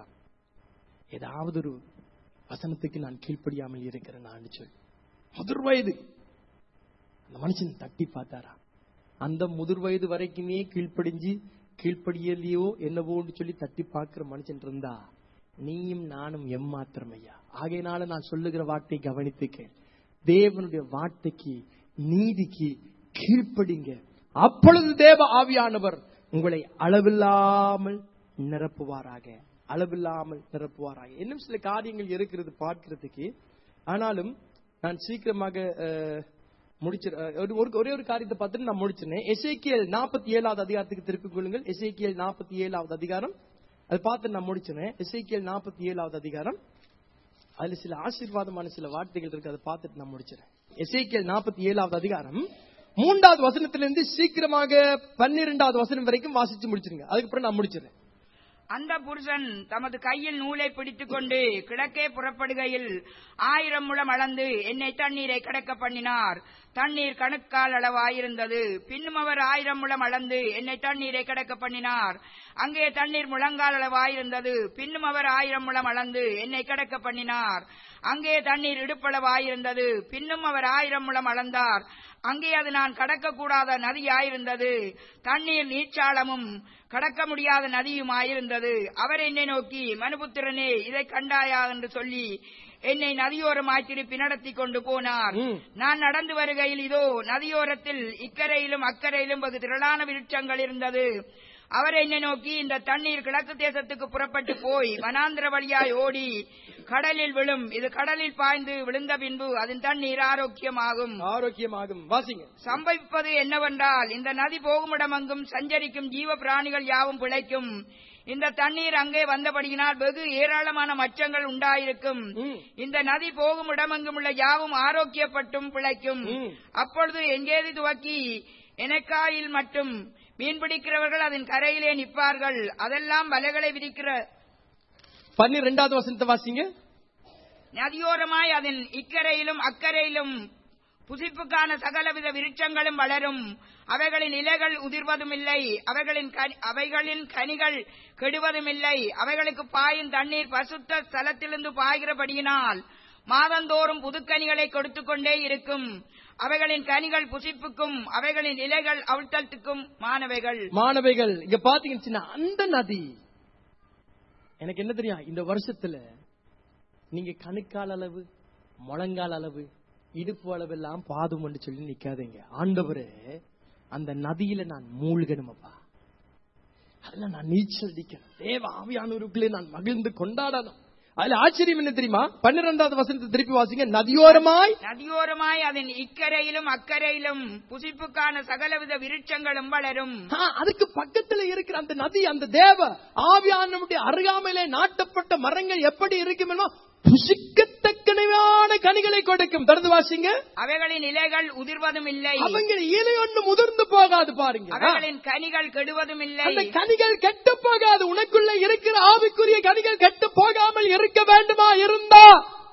ஏதாவது ஒரு வசனத்துக்கு நான் கீழ்ப்படியாமல் இருக்கிறேன் நான் சொல்லி முதிர் வயது அந்த மனுஷன் தட்டி பார்த்தாரா அந்த முதிர் வயது வரைக்குமே கீழ்ப்படிஞ்சு கீழ்ப்படியலையோ என்னவோன்னு சொல்லி தட்டி பார்க்கிற மனுஷன் இருந்தா நீயும் நானும் எம்மாத்திரம் ஐயா ஆகையினால நான் சொல்லுகிற வார்த்தை கவனித்து கேள் தேவனுடைய வார்த்தைக்கு நீதிக்கு கீழ்ப்படிங்க அப்பொழுது தேவ ஆவியானவர் உங்களை அளவில்லாமல் நிரப்புவாராக அளவில்லாமல் நிரப்புவாராக இன்னும் சில காரியங்கள் இருக்கிறது பார்க்கிறதுக்கு ஆனாலும் நான் சீக்கிரமாக அஹ், முடிச்சிரு அஹ், ஒரு- ஒரு- ஒரே ஒரு காரியத்தை பார்த்துட்டு நான் முடிச்சிருந்தேன் எசேக்கியல் நாற்பத்தி ஏழாவது அதிகாரத்துக்கு திருப்பிக் கொள்ளுங்கள் எசேக்கியல் நாற்பத்தி ஏழாவது அதிகாரம் அது பார்த்து நான் முடிச்சினேன் எசேக்கியல் நாற்பத்தி ஏழாவது அதிகாரம் அதுல சில ஆசீர்வாதமான சில வார்த்தைகள் இருக்கு அதை பார்த்துட்டு நான் முடிச்சிடறேன் எசேக்கியல் நாற்பத்தி ஏழாவது அதிகாரம் மூன்றாவது வசனத்திலிருந்து சீக்கிரமாக பன்னிரெண்டாவது வசனம் வரைக்கும் வாசிச்சு முடிச்சிருங்க அதுக்கப்புறம் நான் முடிச்சிடறேன் அந்த புருஷன் தமது கையில் நூலை பிடித்துக் கொண்டு கிழக்கே புறப்படுகையில் ஆயிரம் முழம் அளந்து என்னை தண்ணீரை கடக்க பண்ணினார் தண்ணீர் கணுக்கால் அளவாயிருந்தது பின்னும் அவர் ஆயிரம் முழம் அளந்து என்னை தண்ணீரை கடக்க பண்ணினார் அங்கே தண்ணீர் முழங்கால் அளவாயிருந்தது பின்னும் அவர் ஆயிரம் முழம் அளந்து என்னை கடக்க பண்ணினார் அங்கே தண்ணீர் இடுப்பளவாயிருந்தது பின்னும் அவர் ஆயிரம் முழம் அளந்தார் அங்கே அது நான் கடக்கக்கூடாத நதியாயிருந்தது தண்ணீர் நீச்சாளமும் கடக்க முடியாத நதியுமாயிருந்தது அவர் என்னை நோக்கி மனுபுத்திரனே இதை கண்டாயா என்று சொல்லி என்னை நதியோரமாய் திருப்பி நடத்தி கொண்டு போனார் ம். நான் நடந்து வருகையில் இதோ நதியோரத்தில் இக்கரையிலும் அக்கரையிலும் வெகு திரளான விருட்சங்கள் இருந்தது அவர் என்னை நோக்கி இந்த தண்ணீர் கிழக்கு தேசத்துக்கு புறப்பட்டு போய் வனாந்திர வழியாய் ஓடி கடலில் விழும் இது கடலில் பாய்ந்து விழுந்த பின்பு அதன் தண்ணீர் ஆரோக்கியமாகும் ஆரோக்கியமாகும் வாசிங்க சம்பவிப்பது என்னவென்றால் இந்த நதி போகுமிடமெங்கும் சஞ்சரிக்கும் ஜீவ பிராணிகள் யாவும் பிழைக்கும் இந்த தண்ணீர் அங்கே வந்தபடியினால் வெகு ஏராளமான மச்சங்கள் உண்டாயிருக்கும் ம். இந்த நதி போகும் இடமெங்கும் உள்ள யாவும் ஆரோக்கியப்பட்டும் பிழைக்கும் ம். அப்பொழுது எங்கேது துவக்கி எனக்காயில் மட்டும் மீன்பிடிக்கிறவர்கள் அதன் கரையிலே நிற்பார்கள் அதெல்லாம் வலைகளை விரிக்கிற பன்னிரெண்டாவது வசனத்தை வாசிங்க நதியோரமாய் அதன் இக்கரையிலும் அக்கரையிலும் புசிப்புக்கான சகலவித விருட்சங்களும் வளரும் அவைகளின் இலைகள் உதிர்வதும் இல்லை அவைகளின் கனி- அவைகளின் கனிகள் கெடுவதும் இல்லை அவைகளுக்கு பாயும் தண்ணீர் பசுத்த ஸ்தலத்திலிருந்து பாய்கிறபடியினால் மாதந்தோறும் புதுக்கனிகளை கொடுத்துக் கொண்டே இருக்கும் அவைகளின் கனிகள் புசிப்புக்கும் அவைகளின் இலைகள் அவிழ்த்தத்துக்கும் மாணவைகள் மாணவைகள் இங்க பாத்தீங்கன்னா அந்த நதி எனக்கு என்ன தெரியும் இந்த வருஷத்துல நீங்க கணுக்கால் அளவு முழங்கால் அளவு இடுப்பு அளவு எல்லாம் பாதும் சொல்லி நிக்காதீங்க ஆண்டவரே அந்த நதியில நான் மூழ்கணுமப்பா அதுல நான் நீச்சல் அடிக்கணும் தேவ ஆவியானவருக்குள்ளே நான் மகிழ்ந்து கொண்டாடணும் அதுல ஆச்சரியம் என்ன தெரியுமா பன்னிரெண்டாவது வசனத்தை திருப்பி வாசிங்க நதியோரமாய் நதியோரமாய் அதன் இக்கரையிலும் அக்கரையிலும் புசிப்புக்கான சகலவித விருட்சங்களும் வளரும் ஆ, அதுக்கு பக்கத்துல இருக்கிற அந்த நதி அந்த தேவ ஆவியானவருடைய அருகாமையிலே நாட்டப்பட்ட மரங்கள் எப்படி இருக்குமெனோ புசிக்கத்தக்கனவான கனிகளை கொடுக்கும் தொடர்ந்து வாசிங்க அவைகளின் இலைகள் உதிர்வதும் இல்லை அவங்க இலை ஒண்ணு முதிர்ந்து போகாது பாருங்க அவைகளின் கனிகள் கெடுவதும் இல்லை அந்த கனிகள் கெட்டு போகாது உனக்குள்ள இருக்கிற ஆவிக்குரிய கனிகள் கெட்டு போகாமல் இருக்க வேண்டுமா இருந்தா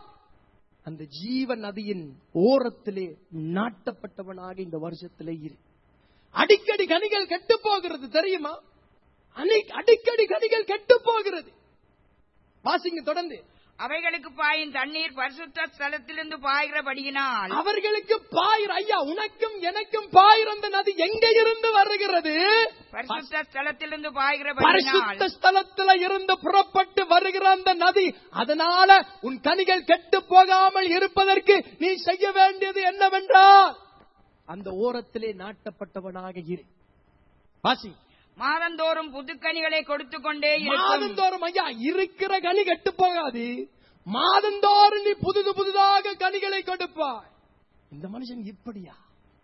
அந்த ஜீவ நதியின் ஓரத்திலே நாட்டப்பட்டவனாக இந்த வருஷத்திலே இரு அடிக்கடி கனிகள் கெட்டு போகிறது தெரியுமா அனை- அடிக்கடி கனிகள் கெட்டு போகிறது வாசிங்க தொடர்ந்து அவைகளுக்கு பாயும் தண்ணீர் பரிசுத்த ஸ்தலத்திலிருந்து பாய்கிறபடியினால் அவர்களுக்கு பாயிர ஐயா உனக்கும் எனக்கும் பாயிர அந்த நதி எங்க இருந்து வருகிறது பரிசுத்த ஸ்தலத்திலிருந்து பாய்கிறபடியினால் பரிசுத்த ஸ்தலத்துல இருந்து புறப்பட்டு வருகிற அந்த நதி அதனால உன் கனிகள் கெட்டு போகாமல் இருப்பதற்கு நீ செய்ய வேண்டியது என்னவென்றால் அந்த ஓரத்திலே நாட்டப்பட்டவனாக இரு வாசி மாதந்தோறும் புதுக்கனிகளை கொடுத்துக் கொண்டே இருக்கும் மாதந்தோறும் ஐயா இருக்கிற கனி கெட்டு போகாது மாதந்தோறும் நீ புதுது புதுதாக கனிகளை கொடுப்பாய் இந்த மனுஷன் இப்படியா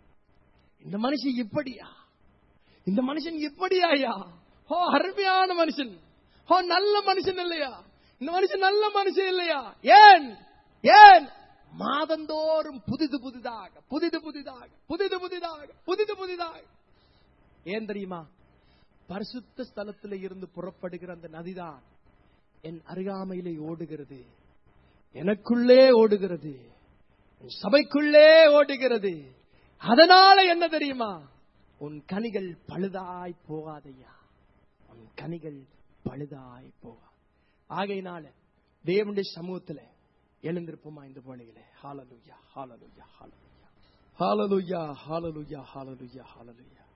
இந்த மனுஷன் இப்படியா இந்த மனுஷன் இப்படியா ஐயா ஓ அருமையான மனுஷன் ஓ நல்ல மனுஷன் இல்லையா இந்த மனுஷன் நல்ல மனுஷன் இல்லையா ஏன் ஏன் மாதந்தோறும் புதிது புதிதாக புதிது புதிதாக புதிது புதிதாக புதிது புதிதாக ஏன் தெரியுமா பரிசுத்த ஸ்தலத்தில் இருந்து புறப்படுகிற அந்த நதிதான் என் அருகாமையிலே ஓடுகிறது எனக்குள்ளே ஓடுகிறது என் சபைக்குள்ளே ஓடுகிறது அதனால என்ன தெரியுமா உன் கனிகள் பழுதாய் போகாதையா உன் கனிகள் பழுதாய் போகா ஆகையினால தேவனுடைய சமூகத்துல எழுந்திருப்போமா இந்த போலையிலே hallelujah hallelujah hallelujah hallelujah hallelujah hallelujah hallelujah